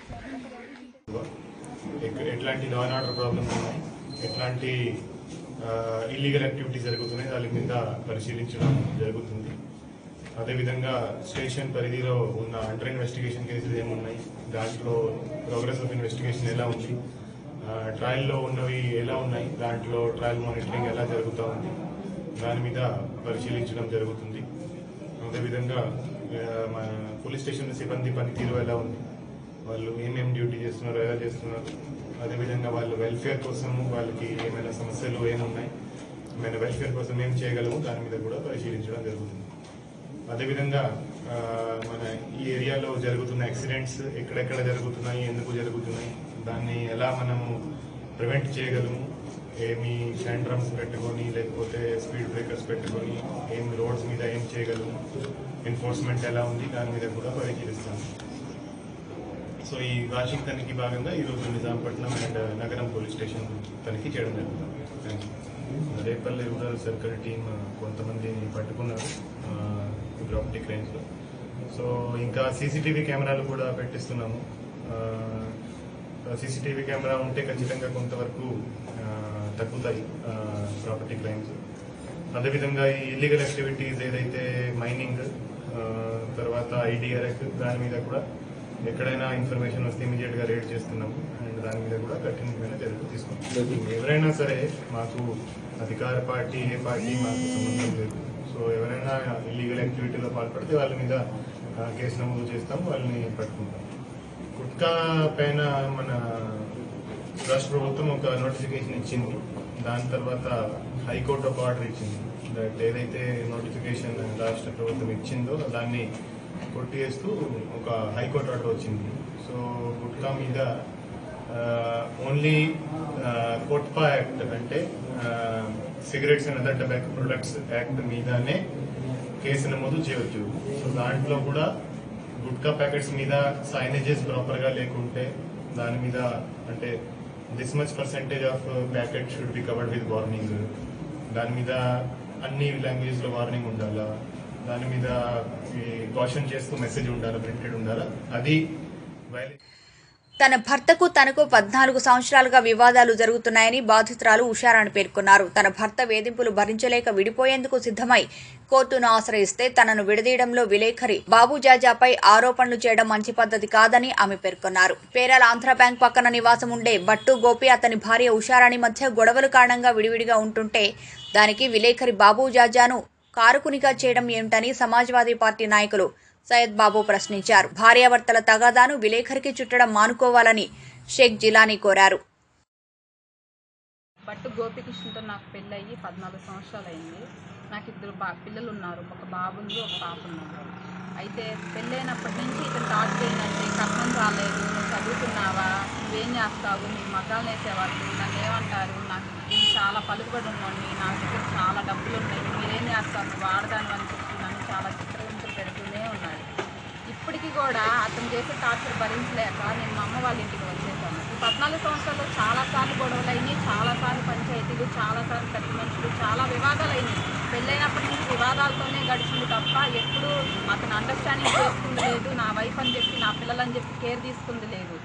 ఎక్- ఎట్లాంటి లా అండ్ ఆర్డర్ ప్రాబ్లమ్స్ ఉన్నాయి ఎట్లాంటి ఇల్లీగల్ యాక్టివిటీ జరుగుతున్నాయి దాని మీద పరిశీలించడం జరుగుతుంది అదేవిధంగా స్టేషన్ పరిధిలో ఉన్న అండర్ ఇన్వెస్టిగేషన్ కేసులు ఏమున్నాయి దాంట్లో ప్రోగ్రెస్ ఆఫ్ ఇన్వెస్టిగేషన్ ఎలా ఉంది ట్రయల్లో ఉన్నవి ఎలా ఉన్నాయి దాంట్లో ట్రయల్ మానిటరింగ్ ఎలా జరుగుతూ ఉంది దాని మీద పరిశీలించడం జరుగుతుంది అదేవిధంగా ఆ, మన పోలీస్ స్టేషన్ సిబ్బంది పనితీరు ఎలా ఉంది వాళ్ళు ఏమేమి డ్యూటీ చేస్తున్నారు ఎలా చేస్తున్నారు అదేవిధంగా వాళ్ళ వెల్ఫేర్ కోసం వాళ్ళకి ఏమైనా సమస్యలు ఏమున్నాయి ఏమైనా వెల్ఫేర్ కోసం ఏం చేయగలము దాని మీద కూడా పరిశీలించడం జరుగుతుంది అదేవిధంగా ఆ, మన ఈ ఏరియాలో జరుగుతున్న యాక్సిడెంట్స్ ఎక్కడెక్కడ జరుగుతున్నాయి ఎందుకు జరుగుతున్నాయి దాన్ని ఎలా మనము ప్రివెంట్ చేయగలము ఏమి హ్యాండ్ డ్రమ్స్ పెట్టుకొని లేకపోతే స్పీడ్ బ్రేకర్స్ పెట్టుకొని ఏం రోడ్స్ మీద ఏం చేయగలము ఎన్ఫోర్స్మెంట్ ఎలా ఉంది దాని మీద కూడా పరిశీలిస్తాము సో ఈ వార్షిక తనిఖీ భాగంగా ఈరోజు Nizampatnam and Nagaram police station తనిఖీ చేయడం జరుగుతుంది thank you Repalli rural circle team కొంతమందిని పట్టుకున్నారు ప్రాపర్టీ క్రైమ్స్లో సో ఇంకా సీసీటీవీ కెమెరాలు కూడా పెట్టిస్తున్నాము సీసీటీవీ కెమెరా ఉంటే ఖచ్చితంగా కొంతవరకు ఆ, తగ్గుతాయి ప్రాపర్టీ క్రైమ్స్ అదేవిధంగా ఈ ఇల్లీగల్ యాక్టివిటీస్ ఏదైతే మైనింగ్ తర్వాత ఐడిఆర్ఎక్ దాని మీద కూడా ఎక్కడైనా ఇన్ఫర్మేషన్ వస్తే ఇమీడియట్ గా రేడ్ చేస్తున్నాము అండ్ దాని మీద కూడా కఠినమైన చర్యలు తీసుకుంటాం ఎవరైనా సరే మాకు అధికార పార్టీ ఏ పార్టీ మాకు సంబంధం లేదు సో ఎవరైనా ఇల్లీగల్ యాక్టివిటీలో పాల్పడితే వాళ్ళ మీద ఆ, కేసు నమోదు చేస్తాం వాళ్ళని పట్టుకుంటాం గుట్కా పైన మన రాష్ట్ర ప్రభుత్వం ఒక నోటిఫికేషన్ ఇచ్చింది దాని తర్వాత హైకోర్టు ఒక ఆర్డర్ ఇచ్చింది దట్ ఏదైతే నోటిఫికేషన్ రాష్ట్ర ప్రభుత్వం ఇచ్చిందో దాన్ని కొట్టివేస్తూ ఒక హైకోర్టు ఆర్డర్ వచ్చింది సో గుట్కా మీద ఓన్లీ కోట్పా యాక్ట్ అంటే cigarettes and other tobacco products act మీదనే కేసు నమోదు చేయవచ్చు సో దాంట్లో కూడా గుట్కా ప్యాకెట్స్ మీద సైనేజెస్ ప్రాపర్ గా లేకుంటే దాని మీద అంటే this much percentage of packet should be covered with warning దాని మీద అన్ని లాంగ్వేజ్ లో వార్నింగ్ ఉండాలా దాని మీద కాషన్ చేస్తూ మెసేజ్ ఉండాలా ప్రింటెడ్ ఉండాలా అది వైలే తన భర్తకు తనకు పద్నాలుగు సంవత్సరాలుగా వివాదాలు జరుగుతున్నాయని బాధితురాలు ఉషారాణి పేర్కొన్నారు తన భర్త వేధింపులు భరించలేక విడిపోయేందుకు సిద్ధమై కోర్టును ఆశ్రయిస్తే తనను విడదీయడంలో విలేఖరి బాబు జాజాపై ఆరోపణలు చేయడం మంచి పద్ధతి కాదని ఆమె పేర్కొన్నారు పేరాల ఆంధ్ర బ్యాంక్ పక్కన నివాసం ఉండే బట్టు గోపి అతని భార్య ఉషారాణి మధ్య గొడవల కారణంగా విడివిడిగా ఉంటుంటే దానికి విలేఖరి బాబు జాజాను కారుకునిగా చేయడం ఏమిటని సమాజ్వాదీ పార్టీ నాయకులు సయ్యద్ బాబు ప్రశ్నించారు భార్యాభర్తల తగాదాను విలేఖరికి చుట్టడం మానుకోవాలని షేక్ జిలానీ కోరారు బట్టు గోపికృష్ణతో నాకు పెళ్ళయి పద్నాలుగు సంవత్సరాలు అయింది నాకు ఇద్దరు బా పిల్లలు ఉన్నారు ఒక బాబు ఉంది ఒక పాప ఉన్నారు అయితే పెళ్ళైనప్పటి నుంచి ఇతను టార్చ్ ఏంటంటే కట్నం రాలేదు నువ్వు చదువుతున్నావా నువ్వేం చేస్తావు నీ మగ్గాలు వేసేవాళ్ళు నన్ను ఏమంటారు నాకు నేను చాలా పలుకుబడి ఉన్నాను నా దగ్గర చాలా డబ్బులు ఉన్నాయి మీరేం చేస్తారు నువ్వు వాడదాను అని చెప్పి నన్ను చాలా చిత్రహింసలు పెడుతూనే ఉన్నాడు ఇప్పటికీ కూడా అతను చేసే టార్చర్ భరించలేక నేను మా అమ్మ వాళ్ళ ఇంటికి వచ్చేసాను ఈ పద్నాలుగు సంవత్సరాల్లో చాలాసార్లు గొడవలు అయినాయి చాలాసార్లు పంచాయతీలు చాలాసార్లు పెద్ద మనుషులు చాలా వివాదాలు అయినాయి పెళ్ళైనప్పటి నుంచి వివాదాలతోనే గడిచింది తప్ప ఎప్పుడు అతను అండర్స్టాండింగ్ చేసుకుంది లేదు నా వైఫ్ అని చెప్పి నా పిల్లలని చెప్పి కేర్ తీసుకుంది లేదు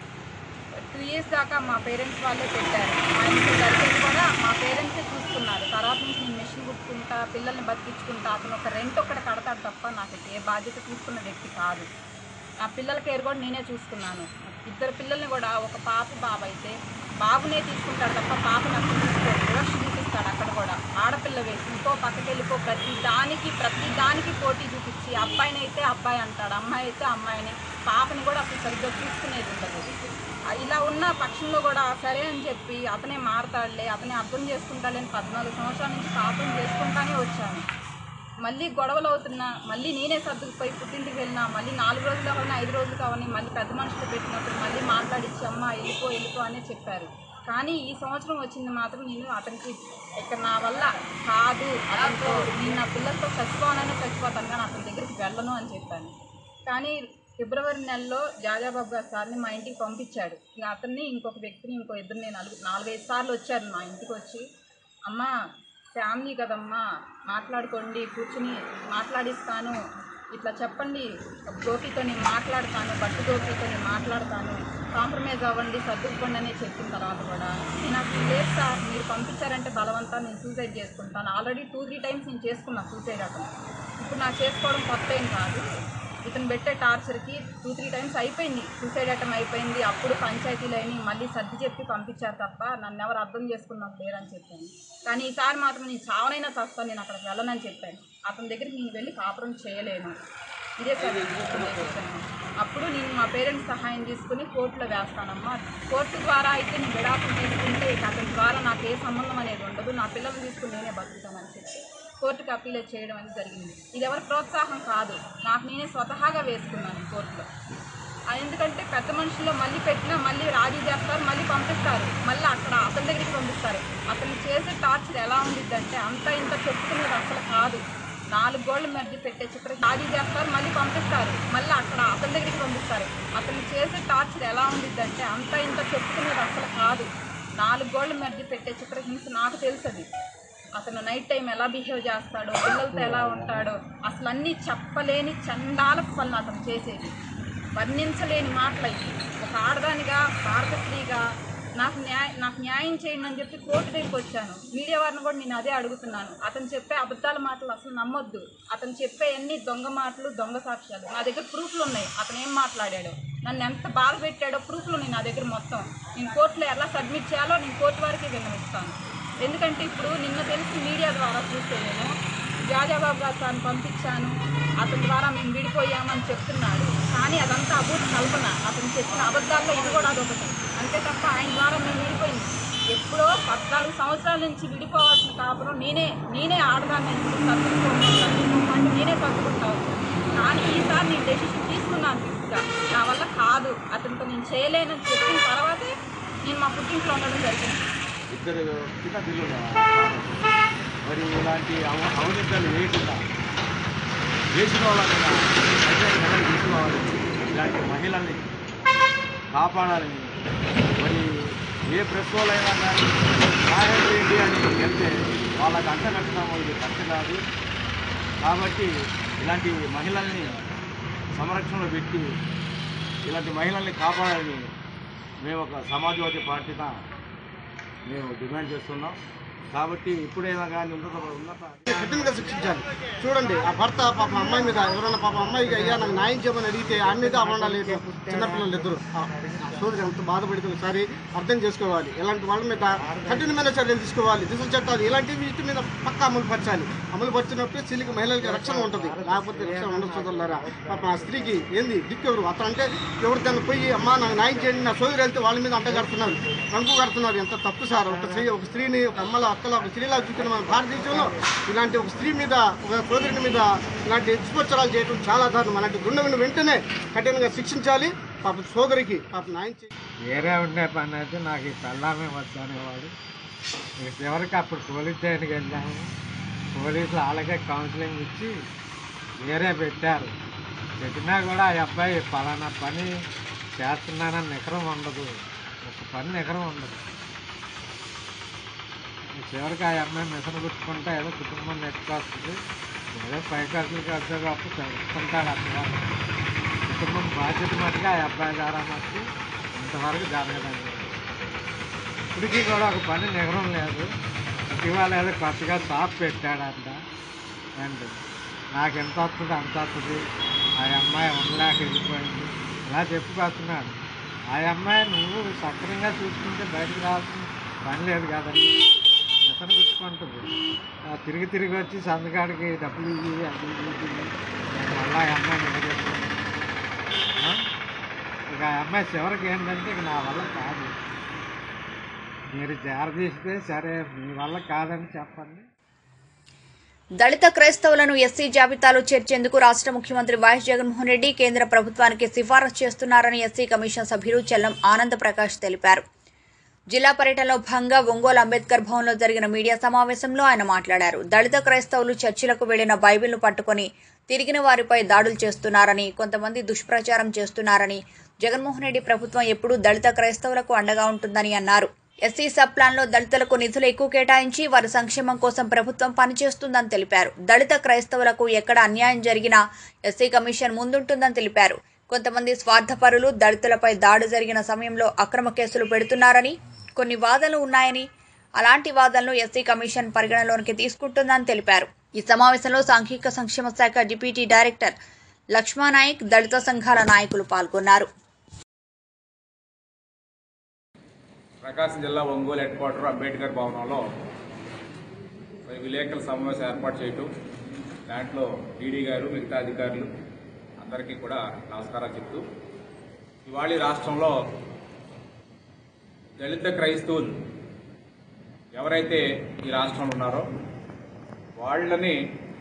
టూ ఇయర్స్ దాకా మా పేరెంట్స్ వాళ్ళే పెట్టారు మా ఇంట్లో జరిగేది కూడా మా పేరెంట్సే చూసుకున్నారు తర్వాత నుంచి నేను మెషిన్ కుట్టుకుంటా పిల్లల్ని బతికించుకుంటా అతను ఒక రెంట్ ఒక్కటి కడతాడు తప్ప నాకు ఏ బాధ్యత తీసుకున్న వ్యక్తి కాదు నా పిల్లల కేర్ కూడా నేనే చూసుకున్నాను ఇద్దరు పిల్లల్ని కూడా ఒక పాప బాబు అయితే బాబునే తీసుకుంటాడు తప్ప పాప నాకు తీసుకోడు వివక్ష చూపిస్తాడు అక్కడ కూడా ఆడపిల్ల వేసి ఇంకో పక్కకి వెళ్ళిపో ప్రతి దానికి ప్రతి దానికి పోటీ చూపించి అబ్బాయిని అయితే అబ్బాయి అంటాడు అమ్మాయి అయితే అమ్మాయిని పాపని కూడా అసలు సరిగ్గా చూసుకునేది ఉండదు ఆ ఇలా ఉన్న పక్షంలో కూడా సరే అని చెప్పి అతనే మారతాడులే అతనే అర్థం చేసుకుంటాడలే అని పద్నాలుగు సంవత్సరాల నుంచి కాపురం చేసుకుంటానే వచ్చాను మళ్ళీ గొడవలు అవుతున్నా మళ్ళీ నేనే సర్దుకుపోయి పుట్టింటికి వెళ్ళినా మళ్ళీ నాలుగు రోజులు కావాలని ఐదు రోజులు కావాలని మళ్ళీ పెద్ద మనుషులు పెట్టినప్పుడు మళ్ళీ మాట్లాడిచ్చి అమ్మ వెళ్ళిపో వెళ్ళిపో అనే చెప్పారు కానీ ఈ సంవత్సరం వచ్చింది మాత్రం నేను అతనికి ఇక్కడ నా వల్ల కాదు అతనితో నేను నా పిల్లలతో చచ్చిపోవాలని చచ్చిపోతాను కానీ అతని దగ్గరికి వెళ్ళను అని చెప్పాను కానీ ఫిబ్రవరి నెలలో జాజాబాబు గారు సార్ని మా ఇంటికి పంపించాడు ఇక అతన్ని ఇంకొక వ్యక్తిని ఇంకో ఇద్దరిని నాలుగు నాలుగైదు సార్లు వచ్చారు మా ఇంటికి వచ్చి అమ్మ ఫ్యామిలీ కదమ్మా మాట్లాడుకోండి కూర్చుని మాట్లాడిస్తాను ఇట్లా చెప్పండి గోపితో నేను మాట్లాడతాను బట్టు గోపితో నేను మాట్లాడతాను కాంప్రమైజ్ అవ్వండి సర్దుకుపోండి అని చెప్పిన తర్వాత కూడా నేను నాకు లేదు సార్ మీరు పంపించారంటే బలవంతా నేను సూసైడ్ చేసుకుంటాను ఆల్రెడీ టూ త్రీ టైమ్స్ నేను చేసుకున్నా సూసైడ్ అతను ఇప్పుడు నాకు చేసుకోవడం కొత్త ఏం కాదు ఇతను పెట్టే టార్చర్కి టూ త్రీ టైమ్స్ అయిపోయింది సూసైడ్ అటెంప్ అయిపోయింది అప్పుడు పంచాయతీలు అయినాయి మళ్ళీ సర్ది చెప్పి పంపించారు తప్ప నన్ను ఎవరు అర్థం చేసుకున్నాం లేరని చెప్పాను కానీ ఈసారి మాత్రం నేను చావనైనా చస్తాను నేను అక్కడికి వెళ్ళనని చెప్పాను అతని దగ్గరికి నేను వెళ్ళి కాపురం చేయలేను ఇదే సార్ నేను తీసుకున్న decision. అప్పుడు నేను మా పేరెంట్స్ సహాయం తీసుకుని కోర్టులో వేస్తానమ్మా కోర్టు ద్వారా అయితే నేను విడాకులు తీసుకుంటే ఇక అతని ద్వారా నాకు ఏ సంబంధం అనేది ఉండదు నా పిల్లల్ని తీసుకుని నేనే బతుకుతానని చెప్పి కోర్టుకి అప్పీల్ చేయడం అనేది జరిగింది ఇది ఎవరి ప్రోత్సాహం కాదు నాకు నేనే స్వతహాగా వేసుకున్నాను కోర్టులో ఆ ఎందుకంటే పెద్ద మనుషుల్లో మళ్ళీ పెట్టినా మళ్ళీ రాజీ చేస్తారు మళ్ళీ పంపిస్తారు మళ్ళీ అక్కడ అతని దగ్గరికి పంపిస్తారు అతను చేసే టార్చర్ ఎలా ఉండిద్దంటే అంత ఇంత చెప్పుకునేది అసలు కాదు నాలుగు గోళ్ళ మధ్య పెట్టే చిత్ర రాజీ చేస్తారు మళ్ళీ పంపిస్తారు మళ్ళీ అక్కడ అతని దగ్గరికి పంపిస్తారు అతను చేసే టార్చర్ ఎలా ఉండిద్దంటే అంత ఇంత చెప్పుకునేది అసలు కాదు నాలుగు గోళ్ళ మధ్య పెట్టే చిత్రహింస నాకు తెలుసది అతను నైట్ టైం ఎలా బిహేవ్ చేస్తాడో పిల్లలతో ఎలా ఉంటాడో అసలు అన్నీ చెప్పలేని చండాల పనులు అతను చేసేది వర్ణించలేని మాటలైతే ఒక ఆడదానిగా భారత స్త్రీగా నాకు న్యాయ నాకు న్యాయం చేయండి అని చెప్పి కోర్టు దగ్గరికి వచ్చాను మీడియా వారిని కూడా నేను అదే అడుగుతున్నాను అతను చెప్పే అబద్ధాల మాటలు అసలు నమ్మొద్దు అతను చెప్పే అన్ని దొంగ మాటలు దొంగ సాక్ష్యాలు నా దగ్గర ప్రూఫ్లు ఉన్నాయి అతను ఏం మాట్లాడాడో నన్ను ఎంత బాధ పెట్టాడో ప్రూఫ్లు ఉన్నాయి నా దగ్గర మొత్తం నేను కోర్టులో ఎలా సబ్మిట్ చేయాలో నేను కోర్టు వారికి విన్నవిస్తాను ఎందుకంటే ఇప్పుడు నిన్న తెలిసి మీడియా ద్వారా చూస్తే నేను జాజాబాబు గారు సార్ని పంపించాను అతని ద్వారా మేము విడిపోయామని చెప్తున్నాడు కానీ అదంతా అభూత కల్పన అతను చెప్పిన అబద్ధాల్లో ఇది కూడా అదొకటి అంతే తప్ప ఆయన ద్వారా మేము విడిపోయింది ఎప్పుడో పద్నాలుగు సంవత్సరాల నుంచి విడిపోవాల్సిన కాపురం నేనే నేనే ఆడదాన్ని సర్దుకుంటాను అంటే నేనే సర్దుకుంటా వచ్చాను కానీ ఈసారి నేను డెసిషన్ తీసుకున్నాను ఫిక్స్గా నా వల్ల కాదు అతనితో నేను చేయలేనని చెప్పిన తర్వాతే నేను మా పుట్టింట్లో ఉండడం జరిగింది ఇద్దరు చిన్న పిల్లలు మరి ఇలాంటి అవ- అవినీతాలు వేయకుండా వేసిన వాళ్ళ మీద కఠిన చర్యలు తీసుకోవాలి ఇలాంటి మహిళల్ని కాపాడాలని మరి ఏ ప్రెస్ వాళ్ళైనా కానీ సహాయం చేయండి అని చెప్తే వాళ్ళకి అంట కట్టడం ఇది కరెక్ట్ కాదు కాబట్టి ఇలాంటి మహిళల్ని సంరక్షణలో పెట్టి ఇలాంటి మహిళల్ని కాపాడాలని మేము ఒక సమాజ్వాదీ పార్టీగా మేము డిమాండ్ చేస్తున్నాం కాబట్టి ఇప్పుడైనా కానీ ఉన్నత ఉన్నత కఠినంగా శిక్షించాలి చూడండి ఆ భర్త పాప అమ్మాయి మీద ఎవరైనా పాప అమ్మాయికి అయ్యా నాకు న్యాయం చేయమని అడిగితే ఆ మీద అవ్వండాలి చిన్నపిల్లలు ఇద్దరు ఆ సోదరు ఎంత బాధపడితే ఒకసారి అర్థం చేసుకోవాలి ఇలాంటి వాళ్ళ మీద కఠినమైన చర్యలు తీసుకోవాలి దిశ చట్టాలు ఇలాంటి వీటి మీద పక్కా అమలు పరచాలి అమలు పరిచినప్పుడు స్త్రీకి మహిళలకి రక్షణ ఉంటుంది లేకపోతే రక్షణ ఉండదు సోదరులారా పాప ఆ స్త్రీకి ఏంది దిక్కెవరు అతను అంటే ఎవరు దాన్ని పోయి అమ్మా నాకు న్యాయం చేయండి నా సోదరు వెళ్తే వాళ్ళ మీద అంట కడుతున్నారు రంగు కడుతున్నారు ఎంత తప్పు సార్ ఒక స్త్రీ ఒక స్త్రీని ఒక అమ్మల అక్కల ఒక స్త్రీలా చూసిన మన భారతదేశంలో ఇలాంటి ఒక స్త్రీ మీద ఒక సోదరుని మీద ఇలాంటి దుష్ప్రచారాలు చేయడం చాలా దారుణం అలాంటి దుండగుని వెంటనే కఠినంగా శిక్షించాలి పాప సోదరికి పాప న్యాయం చేయాలి వేరే ఉండే పని అయితే నాకు ఈ పెళ్ళామే వద్దనేవాడు ఇక చివరికి అప్పుడు పోలీస్ స్టేషన్కి వెళ్ళాము పోలీసులు వాళ్ళకే కౌన్సిలింగ్ ఇచ్చి వేరే పెట్టారు పెట్టినా కూడా ఆ అబ్బాయి పలానా పని చేస్తున్నానని నికరం ఉండదు పని ఎకరం ఉండదు చివరికి ఆ అమ్మాయి మిషన్ కుట్టుకుంటే ఏదో కుటుంబం నెట్టుకొస్తుంది ఏదో పై ఖర్చులు ఖర్చు కాకపోతే చదువుకుంటాడు అమ్మవారు కుటుంబం బాధ్యత మటుగా ఆ అబ్బాయి ద్వారా మటుకు ఇంతవరకు జరగదండి ఇప్పటికీ కూడా ఒక పని నిగరం లేదు ఇటీవల ఏదో కొత్తగా షాప్ పెట్టాడంట అండ్ నాకు ఎంత వస్తుంది అంత వస్తుంది ఆ అమ్మాయి ఉండలేక వెళ్ళిపోయింది ఇలా చెప్పుకొస్తున్నాడు ఆ అమ్మాయి నువ్వు సక్రంగా చూసుకుంటే బయటకు రావాల్సిన పని లేదు కదండి మిషన్ గుచ్చుకుంటుంది ఆ తిరిగి తిరిగి వచ్చి సంతకాడికి డబ్బులు ఇవి అది ఇది ఇది ఇవి. మళ్ళీ ఆ అమ్మాయి నిలబెట్టుకుంది ఇక ఆ అమ్మాయి చివరికి ఏంటంటే ఇక నా వల్ల కాదు మీరు జారదీస్తే సరే మీ వల్ల కాదని చెప్పండి దళిత క్రైస్తవులను ఎస్సీ జాబితాలో చేర్చేందుకు రాష్ట్ర ముఖ్యమంత్రి వైఎస్ జగన్మోహన్ రెడ్డి కేంద్ర ప్రభుత్వానికి సిఫారసు చేస్తున్నారని ఎస్సీ కమిషన్ సభ్యులు చెల్లం ఆనంద్ ప్రకాష్ తెలిపారు జిల్లా పర్యటనలో భాగంగా ఒంగోలు అంబేద్కర్ భవన్లో జరిగిన మీడియా సమావేశంలో ఆయన మాట్లాడారు దళిత క్రైస్తవులు చర్చిలకు వెళ్లిన బైబిల్ను పట్టుకొని తిరిగిన వారిపై దాడులు చేస్తున్నారని కొంతమంది దుష్ప్రచారం చేస్తున్నారని జగన్మోహన్ రెడ్డి ప్రభుత్వం ఎప్పుడూ దళిత క్రైస్తవులకు అండగా ఉంటుందని అన్నారు ఎస్సీ సబ్ ప్లాన్లో దళితులకు నిధులు ఎక్కువ కేటాయించి వారి సంక్షేమం కోసం ప్రభుత్వం పనిచేస్తుందని తెలిపారు దళిత క్రైస్తవులకు ఎక్కడ అన్యాయం జరిగినా ఎస్సీ కమిషన్ ముందుంటుందని తెలిపారు కొంతమంది స్వార్థపరులు దళితులపై దాడి జరిగిన సమయంలో అక్రమ కేసులు పెడుతున్నారని కొన్ని వాదనలు ఉన్నాయని అలాంటి వాదనలు ఎస్సీ కమిషన్ పరిగణలోనికి తీసుకుంటుందని తెలిపారు ఈ సమావేశంలో సాంఘిక సంక్షేమ శాఖ డిప్యూటీ డైరెక్టర్ లక్ష్మానాయక్ దళిత సంఘాల నాయకులు పాల్గొన్నారు ప్రకాశం జిల్లా ఒంగోలు హెడ్ క్వార్టర్ అంబేద్కర్ భవనంలో మరి విలేకరుల సమావేశం ఏర్పాటు చేయటం దాంట్లో డీడీ గారు మిగతా అధికారులు అందరికీ కూడా నమస్కారాలు చెప్తూ ఇవాళ ఈ రాష్ట్రంలో దళిత క్రైస్తవులు ఎవరైతే ఈ రాష్ట్రంలో ఉన్నారో వాళ్ళని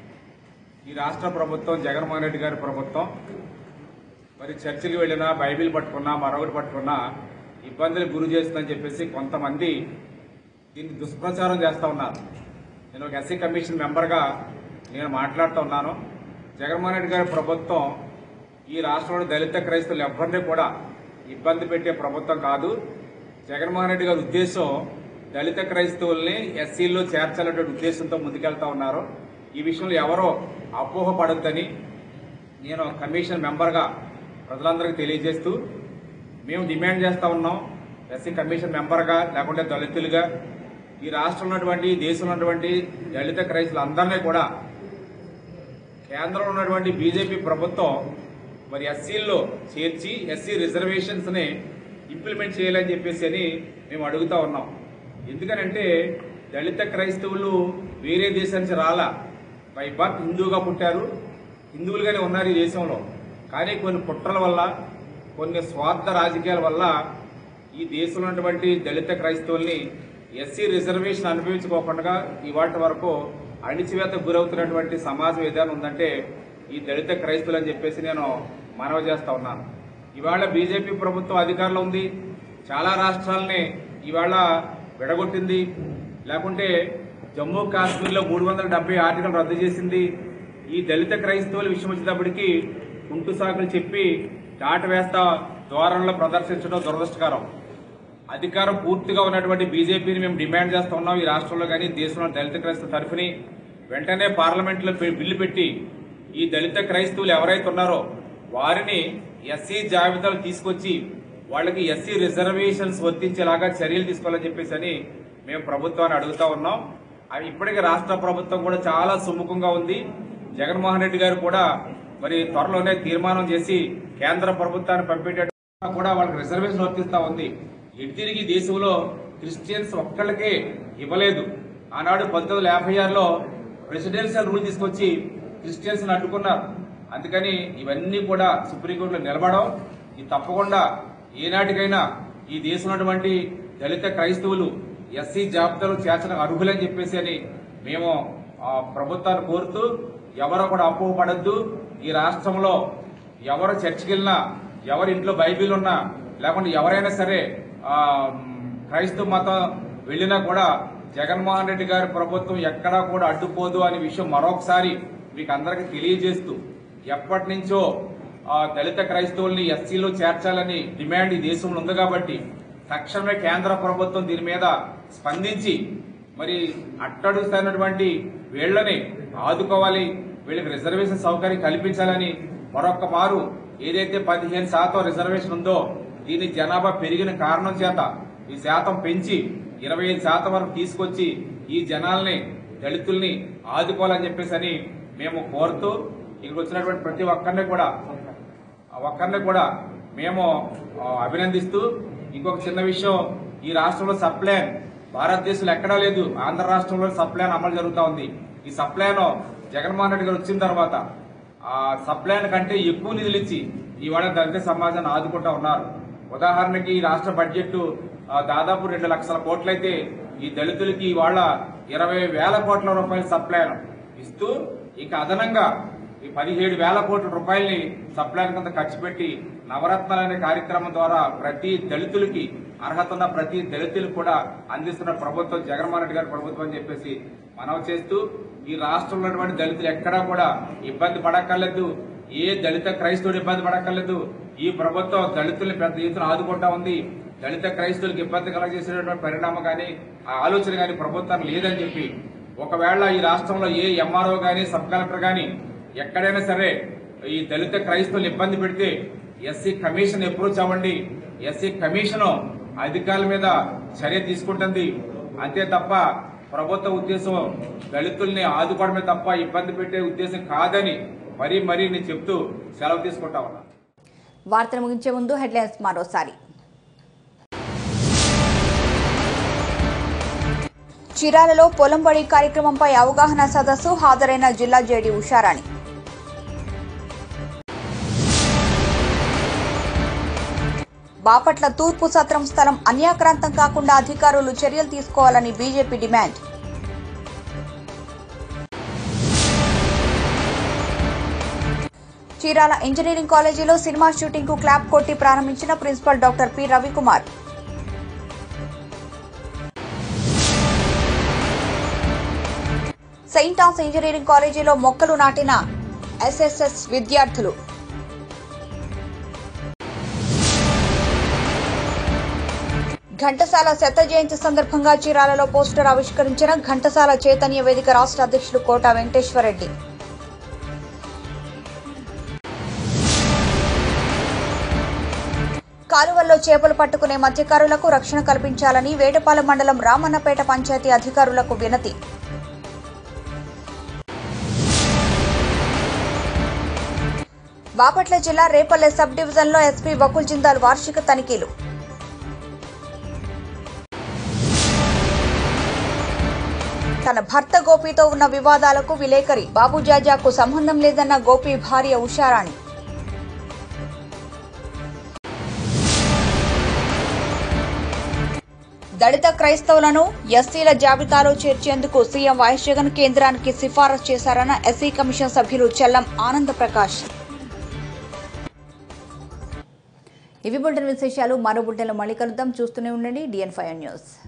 ఈ రాష్ట్ర ప్రభుత్వం జగన్మోహన్ రెడ్డి గారి ప్రభుత్వం మరి చర్చికి వెళ్ళినా బైబిల్ పట్టుకున్నా మరొకటి పట్టుకున్నా ఇబ్బందులు గురి చేస్తుందని చెప్పేసి కొంతమంది దీన్ని దుష్ప్రచారం చేస్తూ ఉన్నారు నేను ఒక ఎస్సీ కమిషన్ మెంబర్గా నేను మాట్లాడుతూ ఉన్నాను జగన్మోహన్ రెడ్డి గారి ప్రభుత్వం ఈ రాష్ట్రంలో దళిత క్రైస్తవులు ఎవరిని కూడా ఇబ్బంది పెట్టే ప్రభుత్వం కాదు జగన్మోహన్ రెడ్డి గారి ఉద్దేశం దళిత క్రైస్తవుల్ని ఎస్సీల్లో చేర్చాలనే ఉద్దేశంతో ముందుకెళ్తా ఉన్నారు ఈ విషయంలో ఎవరో అపోహ పడొద్దని నేను కమిషన్ మెంబర్గా ప్రజలందరికీ తెలియజేస్తూ మేము డిమాండ్ చేస్తా ఉన్నాం ఎస్సీ కమిషన్ మెంబర్గా లేకుంటే దళితులుగా ఈ రాష్ట్రంలో ఉన్నటువంటి దేశంలో ఉన్నటువంటి దళిత క్రైస్తులు అందరినీ కూడా కేంద్రంలో ఉన్నటువంటి బీజేపీ ప్రభుత్వం మరి ఎస్సీల్లో చేర్చి ఎస్సీ రిజర్వేషన్స్ ని ఇంప్లిమెంట్ చేయాలని చెప్పేసి అని మేము అడుగుతా ఉన్నాం ఎందుకనంటే దళిత క్రైస్తవులు వేరే దేశం నుంచి రాలా బై బర్త్ హిందువుగా పుట్టారు హిందువులుగానే ఉన్నారు ఈ దేశంలో కానీ కొన్ని కుట్రల వల్ల కొన్ని స్వార్థ రాజకీయాల వల్ల ఈ దేశంలో ఉన్నటువంటి దళిత క్రైస్తవుల్ని ఎస్సీ రిజర్వేషన్ అనుభవించుకోకుండా ఇవాటి వరకు అణిచివేతకు గురవుతున్నటువంటి సమాజం ఏదైనా ఉందంటే ఈ దళిత క్రైస్తవులు అని చెప్పేసి నేను మనవి చేస్తా ఉన్నాను ఇవాళ బీజేపీ ప్రభుత్వం అధికారంలో ఉంది చాలా రాష్ట్రాలని ఇవాళ విడగొట్టింది లేకుంటే జమ్మూ కాశ్మీర్లో మూడు వందల డెబ్బై ఆర్టికల్ రద్దు చేసింది ఈ దళిత క్రైస్తవుల విషయం వచ్చేటప్పటికి కుంటు సాకులు చెప్పి దాట వేస్తా ద్వారంలో ప్రదర్శించడం దురదృష్టకరం అధికారం పూర్తిగా ఉన్నటువంటి బీజేపీని మేము డిమాండ్ చేస్తా ఉన్నాం ఈ రాష్ట్రంలో కానీ దేశంలో దళిత క్రైస్తవ తరఫుని వెంటనే పార్లమెంట్లో పె- బిల్లు పెట్టి ఈ దళిత క్రైస్తవులు ఎవరైతే ఉన్నారో వారిని ఎస్సీ జాబితాలు తీసుకొచ్చి వాళ్ళకి ఎస్సీ రిజర్వేషన్స్ వర్తించేలాగా చర్యలు తీసుకోవాలని చెప్పేసి అని మేము ప్రభుత్వాన్ని అడుగుతా ఉన్నాం అవి ఇప్పటికే రాష్ట్ర ప్రభుత్వం కూడా చాలా సుముఖంగా ఉంది జగన్మోహన్ రెడ్డి గారు కూడా మరి త్వరలోనే తీర్మానం చేసి కేంద్ర ప్రభుత్వాన్ని పంపేటట్టు కూడా వాళ్ళకి రిజర్వేషన్ వర్తిస్తా ఉంది ఎటు తిరిగి దేశంలో క్రిస్టియన్స్ ఒక్కళ్ళకే ఇవ్వలేదు ఆనాడు పంతొమ్మిది వందల యాభై ఆరులో ప్రెసిడెన్షియల్ రూల్ తీసుకొచ్చి క్రిస్టియన్స్ అడ్డుకున్నారు అందుకని ఇవన్నీ కూడా సుప్రీంకోర్టులో నిలబడడం ఇది తప్పకుండా ఏనాటికైనా ఈ దేశంలో ఉన్నటువంటి దళిత క్రైస్తవులు ఎస్సీ జాబితాలో చేర్చడం అర్హులని చెప్పేసి అని మేము ఆ, ప్రభుత్వాన్ని కోరుతూ ఎవరో కూడా అపోహపడద్దు ఈ రాష్ట్రంలో ఎవరు చర్చికి వెళ్ళినా ఎవరి ఇంట్లో బైబిల్ ఉన్నా లేకుంటే ఎవరైనా సరే ఆ, మ్, క్రైస్తవ మతం వెళ్ళినా కూడా జగన్మోహన్ రెడ్డి గారి ప్రభుత్వం ఎక్కడా కూడా అడ్డుపోదు అనే విషయం మరొకసారి మీకు అందరికీ తెలియజేస్తూ ఎప్పటి నుంచో ఆ, దళిత క్రైస్తవుల్ని ఎస్సీలో చేర్చాలని డిమాండ్ ఈ దేశంలో ఉంది కాబట్టి తక్షణమే కేంద్ర ప్రభుత్వం దీని మీద స్పందించి మరి అట్టడుస్తున్నటువంటి వీళ్ళని ఆదుకోవాలి వీళ్ళకి రిజర్వేషన్ సౌకర్యం కల్పించాలని మరొక్క మారు ఏదైతే పదిహేను శాతం రిజర్వేషన్ ఉందో దీని జనాభా పెరిగిన కారణం చేత ఈ శాతం పెంచి ఇరవై ఐదు శాతం వరకు తీసుకొచ్చి ఈ జనాల్ని దళితుల్ని ఆదుకోవాలని చెప్పేసి అని మేము కోరుతూ ఇక్కడికి వచ్చినటువంటి ప్రతి ఒక్కరిని కూడా ఆ ఒక్కరిని కూడా మేము ఆ, అభినందిస్తూ ఇంకొక చిన్న విషయం ఈ రాష్ట్రంలో సప్లాన్ భారతదేశంలో ఎక్కడా లేదు ఆంధ్ర రాష్ట్రంలో సప్లాన్ అమలు జరుగుతూ ఉంది ఈ సప్లాన్ జగన్మోహన్ రెడ్డి గారు వచ్చిన తర్వాత ఆ సప్లాన్ కంటే ఎక్కువ నిధులు ఇచ్చి ఇవాళ దళిత సమాజాన్ని ఆదుకుంటా ఉన్నారు ఉదాహరణకి ఈ రాష్ట్ర బడ్జెట్ ఆ, దాదాపు రెండు లక్షల కోట్లయితే ఈ దళితులకి ఇవాళ ఇరవై వేల కోట్ల రూపాయల సప్లాన్ ఇస్తూ ఇక అదనంగా ఈ పదిహేడు వేల కోట్ల రూపాయల్ని సప్లాన్ కింద ఖర్చు పెట్టి నవరత్నాలు అనే కార్యక్రమం ద్వారా ప్రతి దళితులకి అర్హత ఉన్న ప్రతి దళితులకు కూడా అందిస్తున్న ప్రభుత్వం జగన్మోహన్ రెడ్డి గారి ప్రభుత్వం అని చెప్పేసి మనవి చేస్తూ ఈ రాష్ట్రంలో ఉన్నటువంటి దళితులు ఎక్కడా కూడా ఇబ్బంది పడక్కర్లేదు ఏ దళిత క్రైస్తవుడు ఇబ్బంది పడక్కర్లేదు ఈ ప్రభుత్వం దళితుల్ని పెద్ద ఎత్తున ఆదుకుంటా ఉంది దళిత క్రైస్తవులకు ఇబ్బంది కలగజేసేటువంటి పరిణామం కానీ ఆ ఆలోచన కానీ ప్రభుత్వానికి లేదని చెప్పి ఒకవేళ ఈ రాష్ట్రంలో ఏ ఎంఆర్ఓ గానీ సబ్ కలెక్టర్ గానీ ఎక్కడైనా సరే ఈ దళిత క్రైస్తవులు ఇబ్బంది పెడితే ఎస్సీ కమిషన్ అప్రోచ్ అవ్వండి ఎస్సీ కమిషన్ అధికారుల మీద చర్య తీసుకుంటుంది అంతే తప్ప ప్రభుత్వ ఉద్దేశం దళితుల్ని ఆదుకోవడమే తప్ప ఇబ్బంది పెట్టే ఉద్దేశం కాదని మరీ మరీ నేను చెప్తూ సెలవు తీసుకుంటా ఉన్నా వార్తలు ముగించే ముందు హెడ్లైన్స్ మరోసారి చిరాలలో పొలం బడి కార్యక్రమంపై అవగాహన సదస్సు హాజరైన జిల్లా జేడీ ఉషారాణి బాపట్ల తూర్పు సత్రం స్థలం అన్యాక్రాంతం కాకుండా అధికారులు చర్యలు తీసుకోవాలని బీజేపీ డిమాండ్ చీరాల ఇంజనీరింగ్ కాలేజీలో సినిమా షూటింగ్ కు క్లాప్ కొట్టి ప్రారంభించిన principal doctor P Ravikumar saint Ann's engineering కాలేజీలో మొక్కలు నాటిన ఎస్ఎస్ఎస్ విద్యార్థులు ఘంటసాల శత జయంతి సందర్భంగా చీరాలలో పోస్టర్ ఆవిష్కరించిన ఘంటసాల చైతన్య వేదిక రాష్ట్ర అధ్యక్షులు కోట వెంకటేశ్వరరెడ్డి కాలువల్లో చేపలు పట్టుకునే మత్స్యకారులకు రక్షణ కల్పించాలని వేటపాలెం మండలం రామన్నపేట పంచాయతీ అధికారులకు వినతి బాపట్ల జిల్లా రేపల్లె సబ్ డివిజన్లో ఎస్పీ వకుల్ జిందాల్ వార్షిక తనిఖీలు తన భర్త గోపితో ఉన్న వివాదాలకు విలేకరి బాబు జాజాకు సంబంధం లేదన్న గోపి భార్య ఉషారాణి దళిత క్రైస్తవులను ఎస్సీల జాబితాలో చేర్చేందుకు సీఎం వైఎస్ జగన్ కేంద్రానికి సిఫారసు చేశారన్న ఎస్సీ కమిషన్ సభ్యులు చెల్లం ఆనంద్ ప్రకాష్ ఇవి బులెటిన్ విశేషాలు మరో బులెటిన్లో మళ్ళీ కలుద్దాం చూస్తూనే ఉండండి డిఎన్ ఫైవ్ న్యూస్